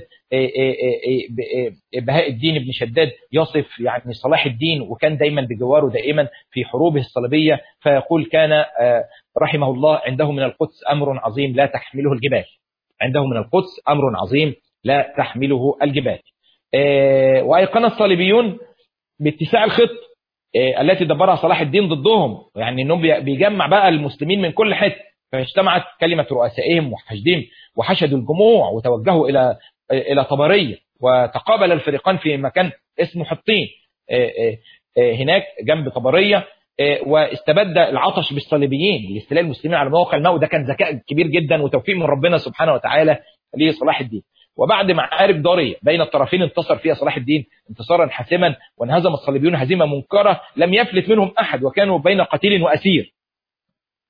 بهاء الدين ابن شداد يصف يعني صلاح الدين وكان دايما بجواره دائما في حروبه الصليبية فيقول كان رحمه الله عنده من القدس أمر عظيم لا تحمله الجبال عنده من القدس أمر عظيم لا تحمله الجبال وأيقن الصليبيون باتساع الخط التي دبرها صلاح الدين ضدهم يعني انهم بيجمع بقى المسلمين من كل حته فاجتمعت كلمة رؤسائهم وحشدهم وحشدوا الجموع وتوجهوا إلى إلى طبرية وتقابل الفريقان في مكان اسمه حطين هناك جنب طبرية واستبد العطش بالصليبيين لاستيلاء المسلمين على مواقع الماء وده كان ذكاء كبير جدا وتوفيق من ربنا سبحانه وتعالى لصلاح الدين وبعد معارك ضارية بين الطرفين انتصر فيها صلاح الدين انتصارا حاسما وانهزم الصليبيون هزيمة منكرة لم يفلت منهم أحد وكانوا بين قتيل وأسير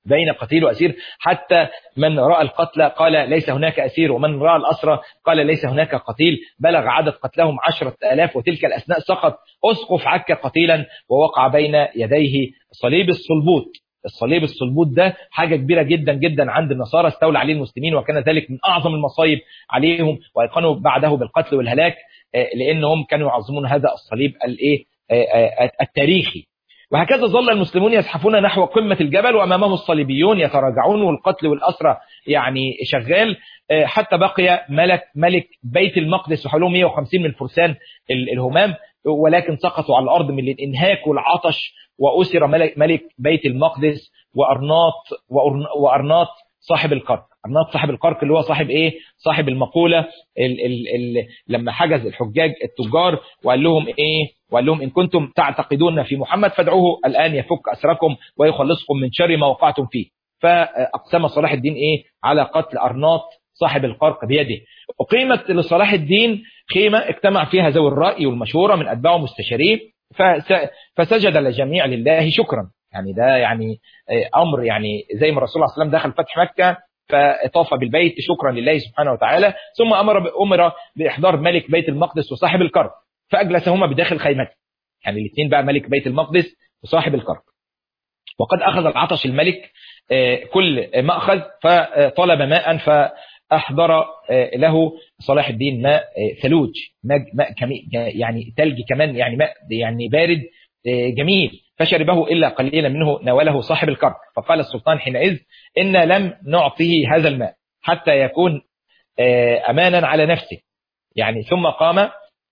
بين قتيل وأسير حتى من رأى القتل قال ليس هناك أسير ومن رأى الأسرى قال ليس هناك قتيل بلغ عدد قتلهم عشرة آلاف وتلك الأثناء سقط أسقف عكا قتيلا ووقع بين يديه صليب الصلبوت الصليب الصلبوت ده حاجة كبيرة جدا جدا عند النصارى استولى عليه المسلمين وكان ذلك من أعظم المصايب عليهم وأيقنوا بعده بالقتل والهلاك لأنهم كانوا يعظمون هذا الصليب الايه التاريخي وهكذا ظل المسلمون يزحفون نحو قمة الجبل وأمامهم الصليبيون يتراجعون والقتل والأسرى يعني شغال حتى بقي ملك ملك بيت المقدس وحوله 150 من فرسان الهمام ولكن سقطوا على الأرض من الإنهاك والعطش وأسر ملك, ملك بيت المقدس وأرناط وأرناط صاحب القرق أرناط صاحب القرق اللي هو صاحب إيه صاحب المقولة ال ال ال لما حجز الحجاج التجار وقال لهم إيه وقال لهم إن كنتم تعتقدون في محمد فادعوه الآن يفك أسركم ويخلصكم من شر ما وقعتم فيه فأقسم صلاح الدين إيه على قتل أرناط صاحب القرق بيده أقيمت لصلاح الدين خيمة اجتمع فيها ذوي الرأي والمشورة من أتباعه مستشاريه فسجد الجميع لله شكرا يعني ده يعني أمر يعني زي ما الرسول صلى الله عليه وسلم دخل فتح مكة فطاف بالبيت شكرا لله سبحانه وتعالى ثم أمر أمر بإحضار ملك بيت المقدس وصاحب الكرب فأجلسهما بداخل خيمته يعني الاثنين بقى ملك بيت المقدس وصاحب الكرب وقد أخذ العطش الملك كل مأخذ فطلب ماء فأحضر له صلاح الدين ماء ثلوج ماء يعني ثلج كمان يعني ماء يعني بارد جميل فشربه إلا قليلا منه ناوله صاحب الكرب فقال السلطان حينئذ إن لم نعطيه هذا الماء حتى يكون أمانا على نفسه يعني ثم قام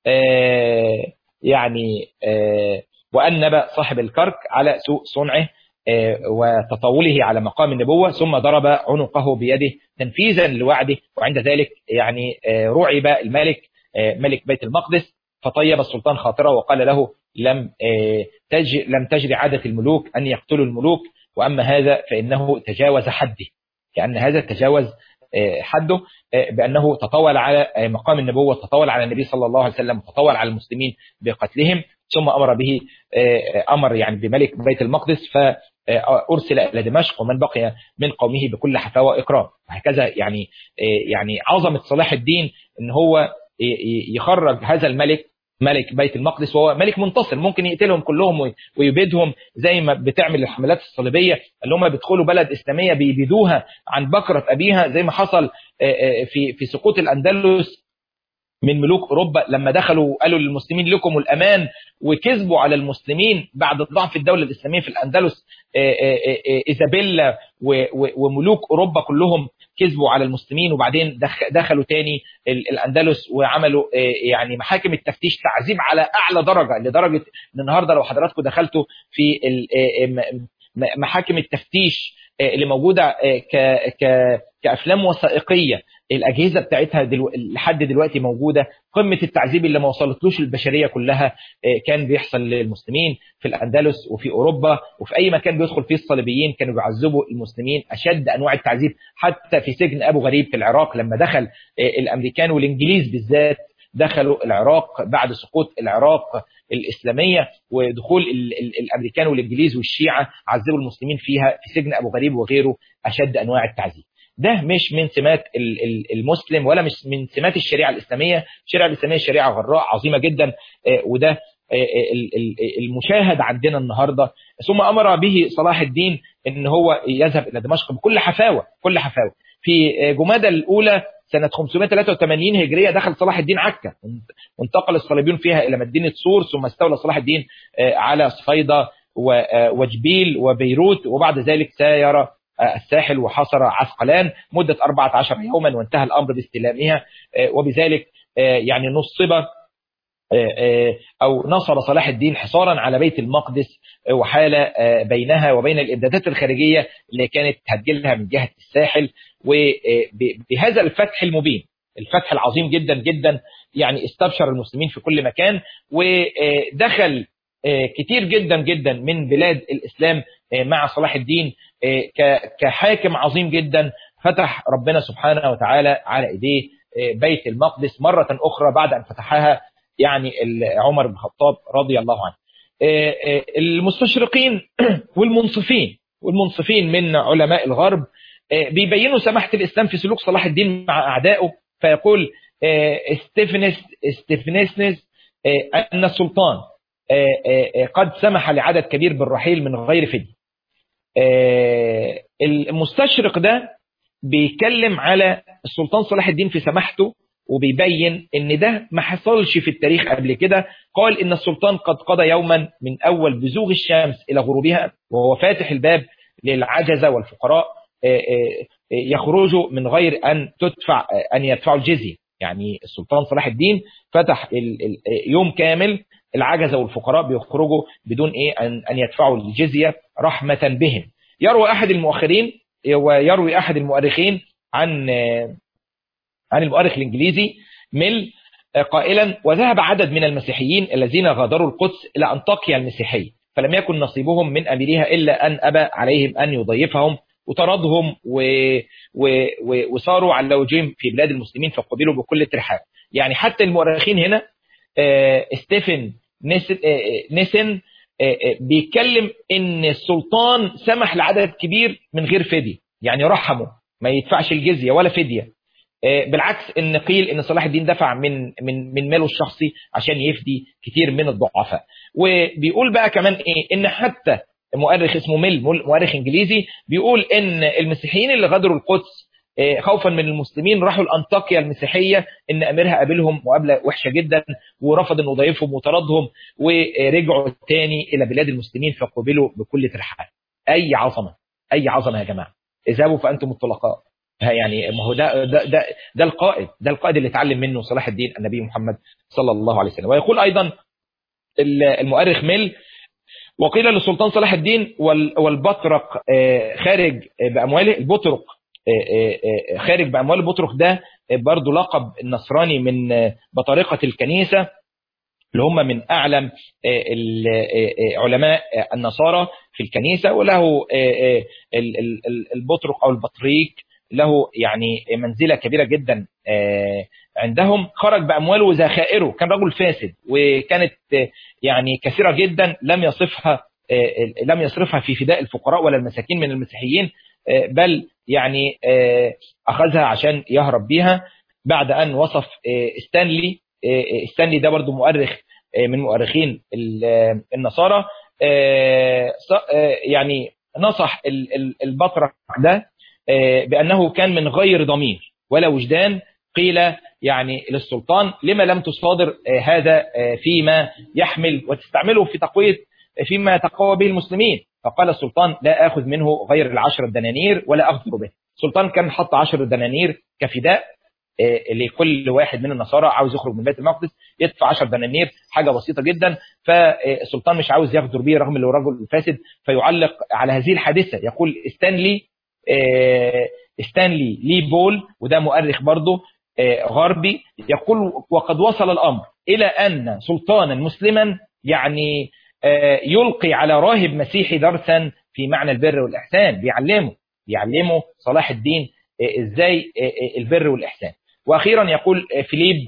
يعني وأنب صاحب الكرك على سوء صنعه وتطاوله على مقام النبوة ثم ضرب عنقه بيده تنفيذا لوعده وعند ذلك يعني رعب الملك ملك بيت المقدس فطيب السلطان خاطره وقال له لم تج لم تجري عادة الملوك أن يقتلوا الملوك وأما هذا فإنه تجاوز حده لأن هذا تجاوز حده بأنه تطول على مقام النبوة تطول على النبي صلى الله عليه وسلم تطول على المسلمين بقتلهم ثم أمر به أمر يعني بملك بيت المقدس فأرسل إلى دمشق ومن بقي من قومه بكل حفاوة وإكرام وهكذا يعني يعني عظمة صلاح الدين ان هو يخرج هذا الملك ملك بيت المقدس وهو ملك منتصر ممكن يقتلهم كلهم ويبيدهم زي ما بتعمل الحملات الصليبية اللي هم بيدخلوا بلد إسلامية بيبيدوها عن بكرة أبيها زي ما حصل في في سقوط الأندلس من ملوك أوروبا لما دخلوا قالوا للمسلمين لكم الأمان وكذبوا على المسلمين بعد ضعف الدولة الإسلامية في الأندلس إيزابيلا وملوك أوروبا كلهم كذبوا على المسلمين وبعدين دخلوا تاني الأندلس وعملوا يعني محاكم التفتيش تعذيب على أعلى درجة لدرجة ان النهاردة لو حضراتكم دخلتوا في محاكم التفتيش اللي موجودة كأفلام وثائقية الأجهزة بتاعتها دلو... لحد دلوقتي موجودة قمة التعذيب اللي ما وصلتلوش البشرية كلها كان بيحصل للمسلمين في الأندلس وفي أوروبا وفي أي مكان بيدخل فيه الصليبيين كانوا بيعذبوا المسلمين أشد أنواع التعذيب حتى في سجن أبو غريب في العراق لما دخل الأمريكان والإنجليز بالذات دخلوا العراق بعد سقوط العراق الإسلامية ودخول ال ال الأمريكان والإنجليز والشيعة عذبوا المسلمين فيها في سجن أبو غريب وغيره أشد أنواع التعذيب ده مش من سمات المسلم ولا مش من سمات الشريعة الإسلامية الشريعة الإسلامية شريعة غراء عظيمة جدا وده المشاهد عندنا النهاردة ثم أمر به صلاح الدين ان هو يذهب إلى دمشق بكل حفاوة كل حفاوة في جمادى الأولى سنة 583 هجرية دخل صلاح الدين عكا وانتقل الصليبيون فيها إلى مدينة سور ثم استولى صلاح الدين على صفيدة وجبيل وبيروت وبعد ذلك ساير الساحل وحصر عسقلان مدة 14 يوما وانتهى الأمر باستلامها وبذلك يعني نصب أو نصب صلاح الدين حصارا على بيت المقدس وحال بينها وبين الإمدادات الخارجية اللي كانت هتجيلها من جهة الساحل وبهذا الفتح المبين الفتح العظيم جدا جدا يعني استبشر المسلمين في كل مكان ودخل كتير جدا جدا من بلاد الإسلام مع صلاح الدين كحاكم عظيم جدا فتح ربنا سبحانه وتعالى على ايديه بيت المقدس مرة أخرى بعد أن فتحها يعني عمر بن الخطاب رضي الله عنه المستشرقين والمنصفين والمنصفين من علماء الغرب بيبينوا سماحة الإسلام في سلوك صلاح الدين مع أعدائه فيقول ستيفنس ستيفنسنس أن السلطان قد سمح لعدد كبير بالرحيل من غير فدية المستشرق ده بيتكلم على السلطان صلاح الدين في سماحته وبيبين ان ده ما حصلش في التاريخ قبل كده قال ان السلطان قد قضى يوما من اول بزوغ الشمس الى غروبها وهو فاتح الباب للعجزة والفقراء يخرجوا من غير ان تدفع ان يدفعوا الجزية يعني السلطان صلاح الدين فتح يوم كامل العجزة والفقراء بيخرجوا بدون ايه ان ان يدفعوا الجزية رحمة بهم يروي احد المؤخرين ويروي احد المؤرخين عن عن المؤرخ الانجليزي ميل قائلا وذهب عدد من المسيحيين الذين غادروا القدس الى انطاكيا المسيحيه فلم يكن نصيبهم من اميرها الا ان ابى عليهم ان يضيفهم وطردهم و... و... و... وصاروا على وجههم في بلاد المسلمين فقبلوا بكل ترحاب يعني حتى المؤرخين هنا آه ستيفن نيسن, آه نيسن آه بيتكلم ان السلطان سمح لعدد كبير من غير فدية يعني رحمه ما يدفعش الجزية ولا فدية بالعكس ان قيل ان صلاح الدين دفع من من من ماله الشخصي عشان يفدي كتير من الضعفاء وبيقول بقى كمان ايه ان حتى مؤرخ اسمه ميل مؤرخ انجليزي بيقول ان المسيحيين اللي غادروا القدس خوفا من المسلمين راحوا الانطاكيا المسيحيه ان اميرها قابلهم مقابله وحشه جدا ورفض انه يضيفهم وطردهم ورجعوا تاني الى بلاد المسلمين فقبلوا بكل ترحاب اي عظمه اي عظمه يا جماعه اذهبوا فانتم الطلقاء يعني ما هو ده ده ده, ده القائد ده القائد اللي اتعلم منه صلاح الدين النبي محمد صلى الله عليه وسلم ويقول ايضا المؤرخ ميل وقيل للسلطان صلاح الدين والبطرق خارج بامواله البطرق خارج باموال البطرق ده برضه لقب نصراني من بطارقه الكنيسه اللي هم من اعلم علماء النصارى في الكنيسه وله البطرق او البطريق له يعني منزلة كبيرة جدا عندهم خرج بأمواله وذخائره كان رجل فاسد وكانت يعني كثيرة جدا لم يصفها لم يصرفها في فداء الفقراء ولا المساكين من المسيحيين بل يعني أخذها عشان يهرب بيها بعد أن وصف ستانلي ستانلي ده برضو مؤرخ من مؤرخين النصارى يعني نصح البطرك ده بأنه كان من غير ضمير ولا وجدان قيل يعني للسلطان لما لم تصادر هذا فيما يحمل وتستعمله في تقوية فيما تقوى به المسلمين فقال السلطان لا أخذ منه غير العشر الدنانير ولا أغدر به السلطان كان حط عشر دنانير كفداء لكل واحد من النصارى عاوز يخرج من بيت المقدس يدفع 10 دنانير حاجه بسيطه جدا فالسلطان مش عاوز يغدر بيه رغم انه رجل فاسد فيعلق على هذه الحادثه يقول ستانلي ستانلي لي بول وده مؤرخ برضه غربي يقول وقد وصل الامر الى ان سلطانا مسلما يعني يلقي على راهب مسيحي درسا في معنى البر والاحسان بيعلمه بيعلمه صلاح الدين ازاي البر والاحسان واخيرا يقول فيليب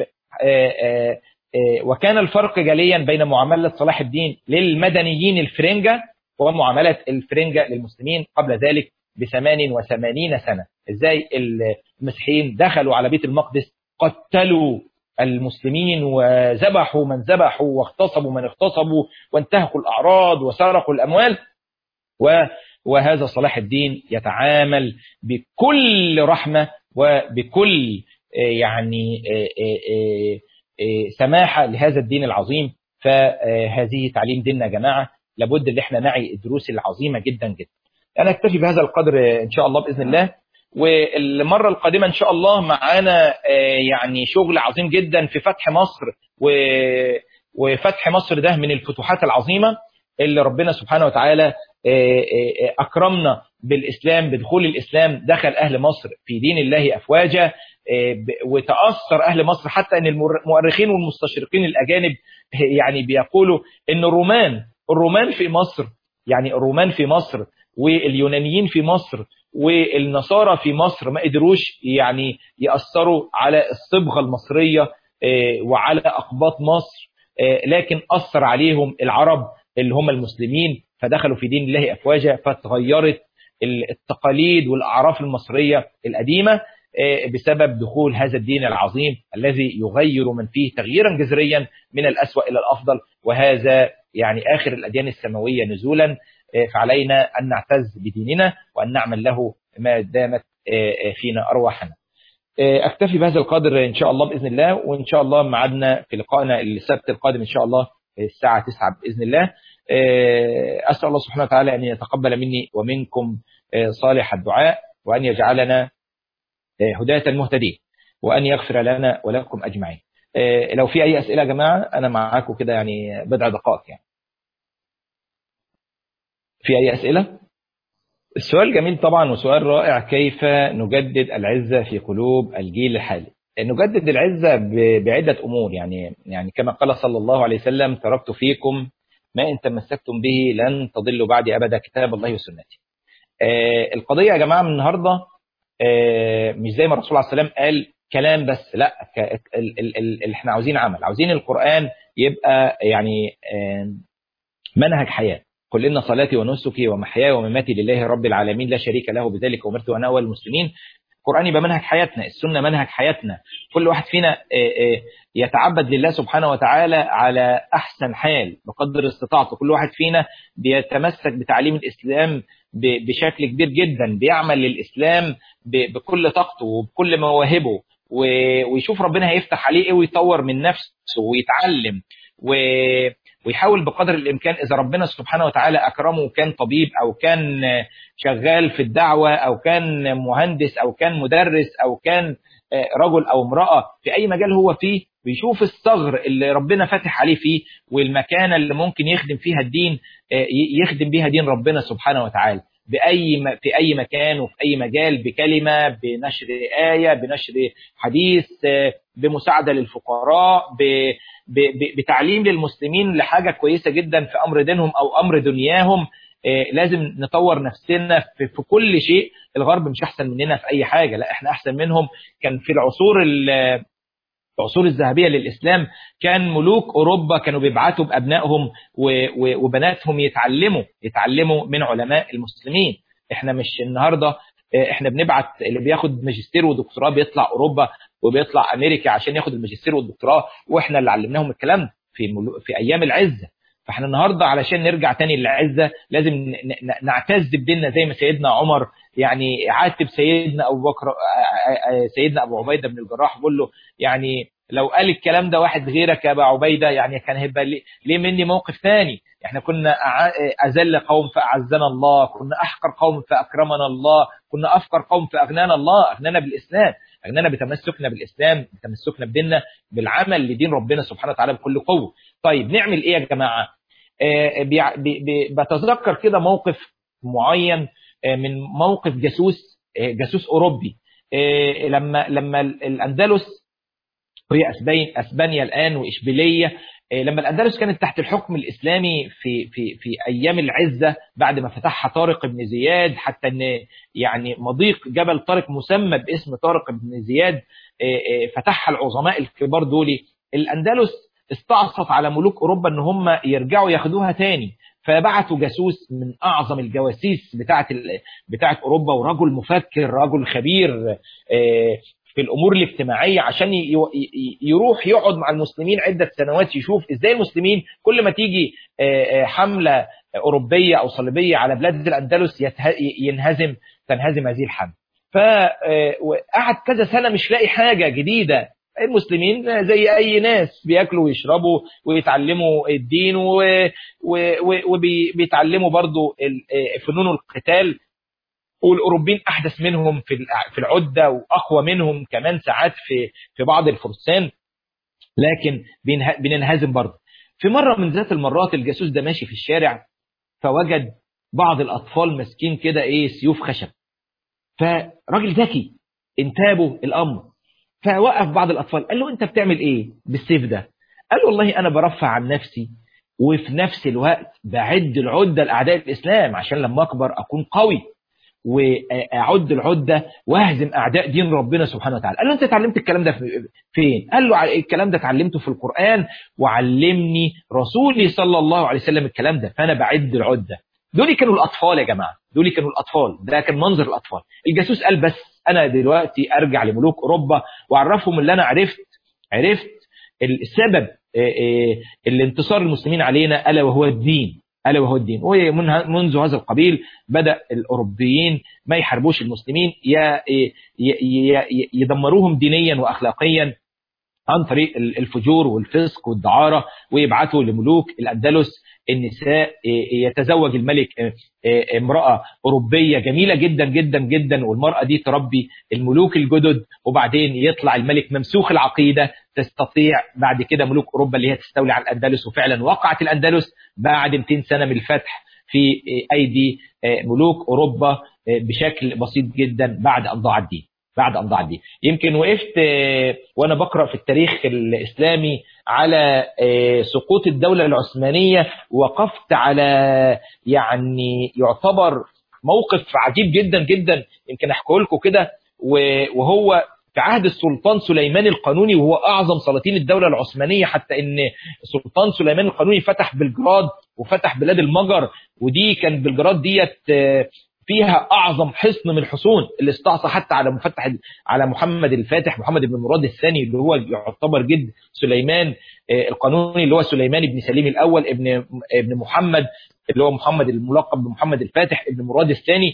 وكان الفرق جليا بين معامله صلاح الدين للمدنيين الفرنجه ومعامله الفرنجه للمسلمين قبل ذلك بثمان وثمانين سنة ازاي المسيحيين دخلوا على بيت المقدس قتلوا المسلمين وذبحوا من ذبحوا واغتصبوا من اغتصبوا وانتهكوا الأعراض وسرقوا الأموال وهذا صلاح الدين يتعامل بكل رحمة وبكل يعني سماحة لهذا الدين العظيم فهذه تعليم ديننا يا جماعة لابد ان احنا نعي الدروس العظيمة جدا جدا انا اكتفي بهذا القدر ان شاء الله باذن الله والمره القادمه ان شاء الله معانا يعني شغل عظيم جدا في فتح مصر وفتح مصر ده من الفتوحات العظيمه اللي ربنا سبحانه وتعالى اكرمنا بالاسلام بدخول الاسلام دخل اهل مصر في دين الله افواجا وتاثر اهل مصر حتى ان المؤرخين والمستشرقين الاجانب يعني بيقولوا ان الرومان الرومان في مصر يعني الرومان في مصر واليونانيين في مصر والنصارى في مصر ما قدروش يعني يأثروا على الصبغة المصرية وعلى أقباط مصر لكن أثر عليهم العرب اللي هم المسلمين فدخلوا في دين الله افواجا فتغيرت التقاليد والاعراف المصريه القديمه بسبب دخول هذا الدين العظيم الذي يغير من فيه تغييرا جذريا من الأسوأ إلى الأفضل وهذا يعني آخر الأديان السماوية نزولا فعلينا أن نعتز بديننا وأن نعمل له ما دامت فينا أرواحنا أكتفي بهذا القدر إن شاء الله بإذن الله وإن شاء الله معدنا في لقائنا السبت القادم إن شاء الله الساعة 9 بإذن الله أسأل الله سبحانه وتعالى أن يتقبل مني ومنكم صالح الدعاء وأن يجعلنا هداة مهتدين وأن يغفر لنا ولكم أجمعين لو في أي أسئلة يا جماعة أنا معاكم كده يعني بضع دقائق يعني في أي أسئلة؟ السؤال جميل طبعا وسؤال رائع كيف نجدد العزة في قلوب الجيل الحالي نجدد العزة بعدة أمور يعني يعني كما قال صلى الله عليه وسلم تركت فيكم ما إن تمسكتم به لن تضلوا بعدي أبدا كتاب الله وسنتي القضية يا جماعة من النهاردة مش زي ما الرسول عليه السلام قال كلام بس لا اللي احنا عاوزين عمل عاوزين القرآن يبقى يعني منهج حياة قل إن صلاتي ونسكي ومحياي ومماتي لله رب العالمين لا شريك له بذلك أمرت وأنا أول المسلمين القرآن يبقى منهج حياتنا السنة منهج حياتنا كل واحد فينا يتعبد لله سبحانه وتعالى على أحسن حال بقدر استطاعته كل واحد فينا بيتمسك بتعليم الإسلام بشكل كبير جدا بيعمل للإسلام بكل طاقته وبكل مواهبه ويشوف ربنا هيفتح عليه ايه ويطور من نفسه ويتعلم ويحاول بقدر الامكان اذا ربنا سبحانه وتعالى اكرمه وكان طبيب او كان شغال في الدعوه او كان مهندس او كان مدرس او كان رجل او امراه في اي مجال هو فيه ويشوف الثغر اللي ربنا فاتح عليه فيه والمكانه اللي ممكن يخدم فيها الدين يخدم بيها دين ربنا سبحانه وتعالى باي في اي مكان وفي اي مجال بكلمه بنشر ايه بنشر حديث بمساعده للفقراء بتعليم للمسلمين لحاجه كويسه جدا في امر دينهم او امر دنياهم لازم نطور نفسنا في, في كل شيء الغرب مش احسن مننا في اي حاجه لا احنا احسن منهم كان في العصور العصور الذهبيه للاسلام كان ملوك اوروبا كانوا بيبعتوا بابنائهم وبناتهم يتعلموا يتعلموا من علماء المسلمين احنا مش النهارده احنا بنبعت اللي بياخد ماجستير ودكتوراه بيطلع اوروبا وبيطلع امريكا عشان ياخد الماجستير والدكتوراه واحنا اللي علمناهم الكلام في ملو... في ايام العزه فاحنا النهارده علشان نرجع تاني للعزه لازم نعتز بديننا زي ما سيدنا عمر يعني عاتب سيدنا ابو بكر سيدنا ابو عبيده بن الجراح بيقول له يعني لو قال الكلام ده واحد غيرك يا ابا عبيده يعني كان هيبقى ليه مني موقف ثاني احنا كنا اذل قوم فاعزنا الله كنا احقر قوم فاكرمنا الله كنا افقر قوم فاغنانا الله اغنانا بالاسلام اغنانا بتمسكنا بالاسلام بتمسكنا بديننا بالعمل لدين ربنا سبحانه وتعالى بكل قوه طيب نعمل ايه يا جماعه آه بي بي بتذكر كده موقف معين آه من موقف جاسوس آه جاسوس اوروبي لما لما الاندلس وهي اسبانيا اسبانيا الان واشبيليه لما الاندلس كانت تحت الحكم الاسلامي في في في ايام العزه بعد ما فتحها طارق بن زياد حتى ان يعني مضيق جبل طارق مسمى باسم طارق بن زياد فتحها العظماء الكبار دول الاندلس استعصت على ملوك اوروبا ان هم يرجعوا ياخدوها تاني فبعتوا جاسوس من اعظم الجواسيس بتاعه بتاعه اوروبا ورجل مفكر رجل خبير في الامور الاجتماعيه عشان يروح يقعد مع المسلمين عده سنوات يشوف ازاي المسلمين كل ما تيجي حمله اوروبيه او صليبيه على بلاد الاندلس ينهزم تنهزم هذه الحمله فقعد كذا سنه مش لاقي حاجه جديده المسلمين زي اي ناس بياكلوا ويشربوا ويتعلموا الدين وبيتعلموا برضو فنون القتال والاوروبيين احدث منهم في في العده واقوى منهم كمان ساعات في في بعض الفرسان لكن بننهزم برضه في مره من ذات المرات الجاسوس ده ماشي في الشارع فوجد بعض الاطفال ماسكين كده ايه سيوف خشب فراجل ذكي انتابه الامر فوقف بعض الاطفال قال له انت بتعمل ايه بالسيف ده قال له والله انا برفع عن نفسي وفي نفس الوقت بعد العده لاعداء الاسلام عشان لما اكبر اكون قوي واعد العده واهزم اعداء دين ربنا سبحانه وتعالى قال له انت اتعلمت الكلام ده فين قال له الكلام ده اتعلمته في القران وعلمني رسولي صلى الله عليه وسلم الكلام ده فانا بعد العده دول كانوا الاطفال يا جماعه دول كانوا الاطفال ده كان منظر الاطفال الجاسوس قال بس انا دلوقتي ارجع لملوك اوروبا واعرفهم اللي انا عرفت عرفت السبب الانتصار المسلمين علينا الا وهو الدين الا وهو الدين ومنذ هذا القبيل بدا الاوروبيين ما يحاربوش المسلمين يدمروهم دينيا واخلاقيا عن طريق الفجور والفسق والدعاره ويبعثوا لملوك الاندلس النساء يتزوج الملك امرأة أوروبية جميلة جدا جدا جدا والمرأة دي تربي الملوك الجدد وبعدين يطلع الملك ممسوخ العقيدة تستطيع بعد كده ملوك أوروبا اللي هي تستولي على الأندلس وفعلا وقعت الأندلس بعد 200 سنة من الفتح في أيدي ملوك أوروبا بشكل بسيط جدا بعد أن ضاع الدين بعد أن ضاع الدين يمكن وقفت وأنا بقرأ في التاريخ الإسلامي على سقوط الدولة العثمانية وقفت على يعني يعتبر موقف عجيب جدا جدا يمكن أحكيه لكم كده وهو في عهد السلطان سليمان القانوني وهو أعظم سلاطين الدولة العثمانية حتى إن السلطان سليمان القانوني فتح بلجراد وفتح بلاد المجر ودي كان بلجراد ديت فيها اعظم حصن من الحصون اللي استعصى حتى على مفتح على محمد الفاتح محمد بن مراد الثاني اللي هو يعتبر جد سليمان القانوني اللي هو سليمان بن سليم الاول ابن ابن محمد اللي هو محمد الملقب بمحمد الفاتح ابن مراد الثاني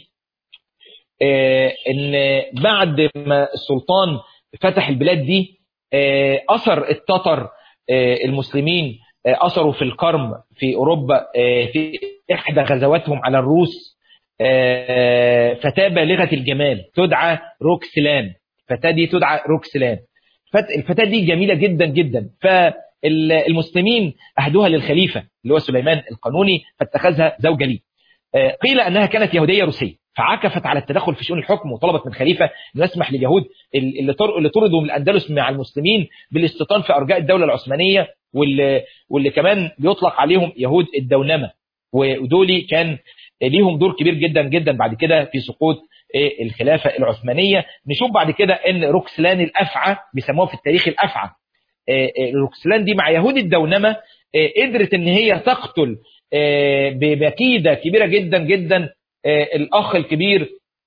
ان بعد ما السلطان فتح البلاد دي اثر التتر المسلمين اثروا في القرم في اوروبا في احدى غزواتهم على الروس فتاة بالغة الجمال تدعى روكسلان الفتاة دي تدعى روكسلان الفتاة دي جميلة جدا جدا فالمسلمين أهدوها للخليفة اللي هو سليمان القانوني فاتخذها زوجة لي قيل أنها كانت يهودية روسية فعكفت على التدخل في شؤون الحكم وطلبت من الخليفة أن يسمح لليهود اللي اللي طردوا من الأندلس مع المسلمين بالاستيطان في أرجاء الدولة العثمانية واللي, واللي كمان بيطلق عليهم يهود الدونمة ودولي كان ليهم دور كبير جدا جدا بعد كده في سقوط الخلافة العثمانية نشوف بعد كده ان روكسلان الأفعى بيسموها في التاريخ الأفعى روكسلان دي مع يهود الدونمة قدرت ان هي تقتل بمكيدة كبيرة جدا جدا الأخ الكبير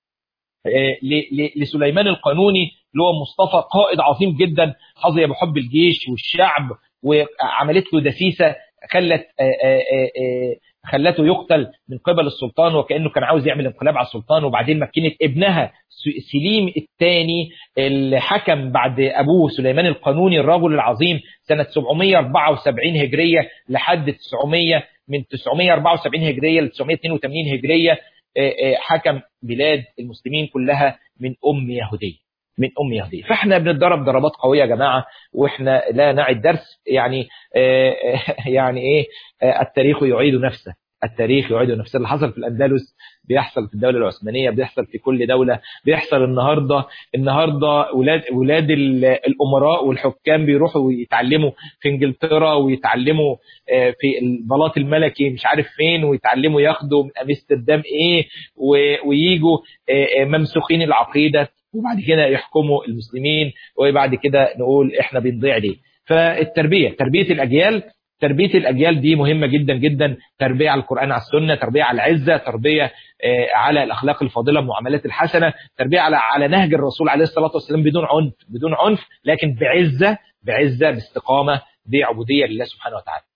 لسليمان القانوني اللي هو مصطفى قائد عظيم جدا حظي بحب الجيش والشعب وعملت له دسيسة خلت خلته يقتل من قبل السلطان وكأنه كان عاوز يعمل انقلاب على السلطان وبعدين مكنت ابنها سليم الثاني اللي حكم بعد أبوه سليمان القانوني الرجل العظيم سنة 774 هجرية لحد 900 من 974 هجرية ل 982 هجرية حكم بلاد المسلمين كلها من أم يهودية من أم يهودية فاحنا بنتضرب ضربات قوية يا جماعة واحنا لا نعي الدرس يعني يعني ايه التاريخ يعيد نفسه التاريخ يعيد نفسه اللي حصل في الأندلس بيحصل في الدولة العثمانية بيحصل في كل دولة بيحصل النهاردة النهاردة ولاد, ولاد الأمراء والحكام بيروحوا يتعلموا في انجلترا ويتعلموا في البلاط الملكي مش عارف فين ويتعلموا ياخدوا من امستردام ايه وييجوا ممسوخين العقيدة وبعد كده يحكموا المسلمين وبعد كده نقول احنا بنضيع ليه فالتربية تربية الأجيال تربية الأجيال دي مهمة جدا جدا تربية على القرآن على السنة تربية على العزة تربية على الأخلاق الفاضلة المعاملات الحسنة تربية على على نهج الرسول عليه الصلاة والسلام بدون عنف بدون عنف لكن بعزة بعزة باستقامة بعبودية لله سبحانه وتعالى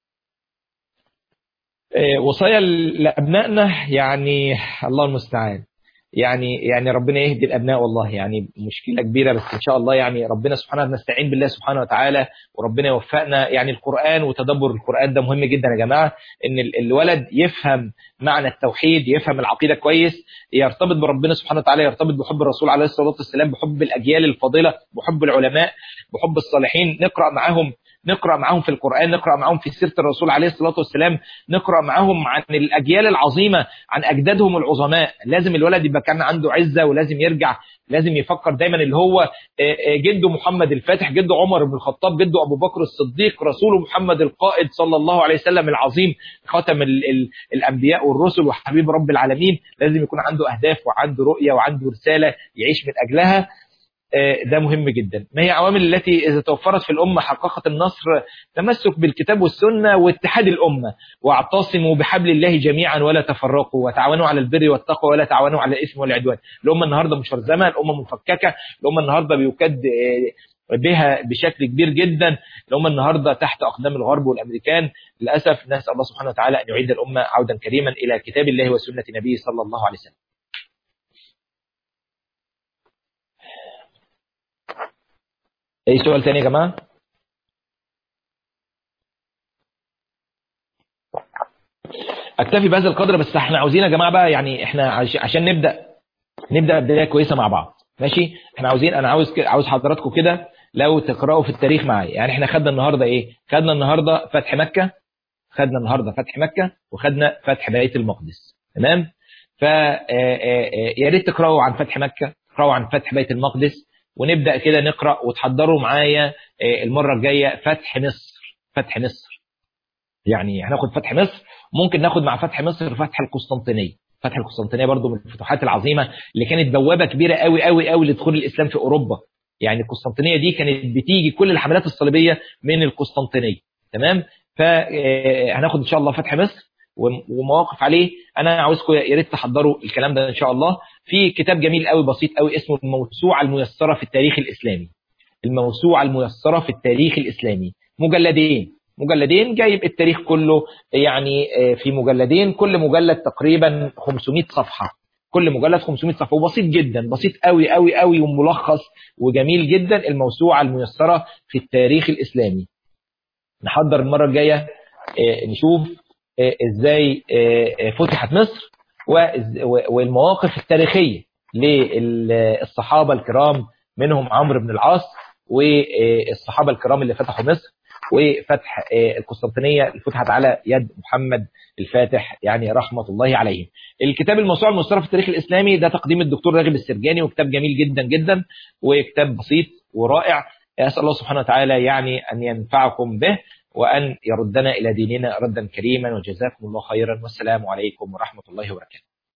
وصايا لأبنائنا يعني الله المستعان يعني يعني ربنا يهدي الابناء والله يعني مشكله كبيره بس ان شاء الله يعني ربنا سبحانه نستعين بالله سبحانه وتعالى وربنا يوفقنا يعني القران وتدبر القران ده مهم جدا يا جماعه ان الولد يفهم معنى التوحيد يفهم العقيده كويس يرتبط بربنا سبحانه وتعالى يرتبط بحب الرسول عليه الصلاه والسلام بحب الاجيال الفاضله بحب العلماء بحب الصالحين نقرا معاهم نقرأ معاهم في القرآن نقرأ معاهم في سيرة الرسول عليه الصلاة والسلام نقرأ معاهم عن الأجيال العظيمة عن أجدادهم العظماء لازم الولد يبقى كان عنده عزة ولازم يرجع لازم يفكر دايما اللي هو جده محمد الفاتح جده عمر بن الخطاب جده أبو بكر الصديق رسول محمد القائد صلى الله عليه وسلم العظيم خاتم ال ال الأنبياء والرسل وحبيب رب العالمين لازم يكون عنده أهداف وعنده رؤية وعنده رسالة يعيش من أجلها ده مهم جدا ما هي عوامل التي إذا توفرت في الأمة حققت النصر تمسك بالكتاب والسنة واتحاد الأمة واعتصموا بحبل الله جميعا ولا تفرقوا وتعاونوا على البر والتقوى ولا تعاونوا على الإثم والعدوان الأمة النهاردة مشرذمة الأمة مفككة الأمة النهاردة بيكد بها بشكل كبير جدا الأمة النهاردة تحت أقدام الغرب والأمريكان للأسف نسأل الله سبحانه وتعالى أن يعيد الأمة عودا كريما إلى كتاب الله وسنة نبيه صلى الله عليه وسلم اي سؤال تاني يا جماعه اكتفي بهذا القدر بس احنا عاوزين يا جماعه بقى يعني احنا عشان نبدا نبدا بدايه كويسه مع بعض ماشي احنا عاوزين انا عاوز كده عاوز حضراتكم كده لو تقراوا في التاريخ معايا يعني احنا خدنا النهارده ايه خدنا النهارده فتح مكه خدنا النهارده فتح مكه وخدنا فتح بيت المقدس تمام ف يا ريت تقراوا عن فتح مكه تقراوا عن فتح بيت المقدس ونبدا كده نقرا وتحضروا معايا المره الجايه فتح مصر فتح مصر يعني هناخد فتح مصر ممكن ناخد مع فتح مصر فتح القسطنطينيه فتح القسطنطينيه برضو من الفتوحات العظيمه اللي كانت بوابه كبيره قوي قوي قوي لدخول الاسلام في اوروبا يعني القسطنطينيه دي كانت بتيجي كل الحملات الصليبيه من القسطنطينيه تمام فهناخد ان شاء الله فتح مصر ومواقف عليه انا عاوزكم يا ريت تحضروا الكلام ده ان شاء الله في كتاب جميل قوي بسيط قوي اسمه الموسوعه الميسره في التاريخ الاسلامي الموسوعه الميسره في التاريخ الاسلامي مجلدين مجلدين جايب التاريخ كله يعني في مجلدين كل مجلد تقريبا 500 صفحه كل مجلد 500 صفحه وبسيط جدا بسيط قوي قوي قوي وملخص وجميل جدا الموسوعه الميسره في التاريخ الاسلامي نحضر المره الجايه نشوف ازاي فتحت مصر والمواقف التاريخية للصحابة الكرام منهم عمرو بن العاص والصحابة الكرام اللي فتحوا مصر وفتح القسطنطينية اللي فتحت على يد محمد الفاتح يعني رحمة الله عليه الكتاب الموسوعة المصرف في التاريخ الإسلامي ده تقديم الدكتور راغب السرجاني وكتاب جميل جدا جدا وكتاب بسيط ورائع أسأل الله سبحانه وتعالى يعني أن ينفعكم به وأن يردنا إلى ديننا ردا كريما وجزاكم الله خيرا والسلام عليكم ورحمة الله وبركاته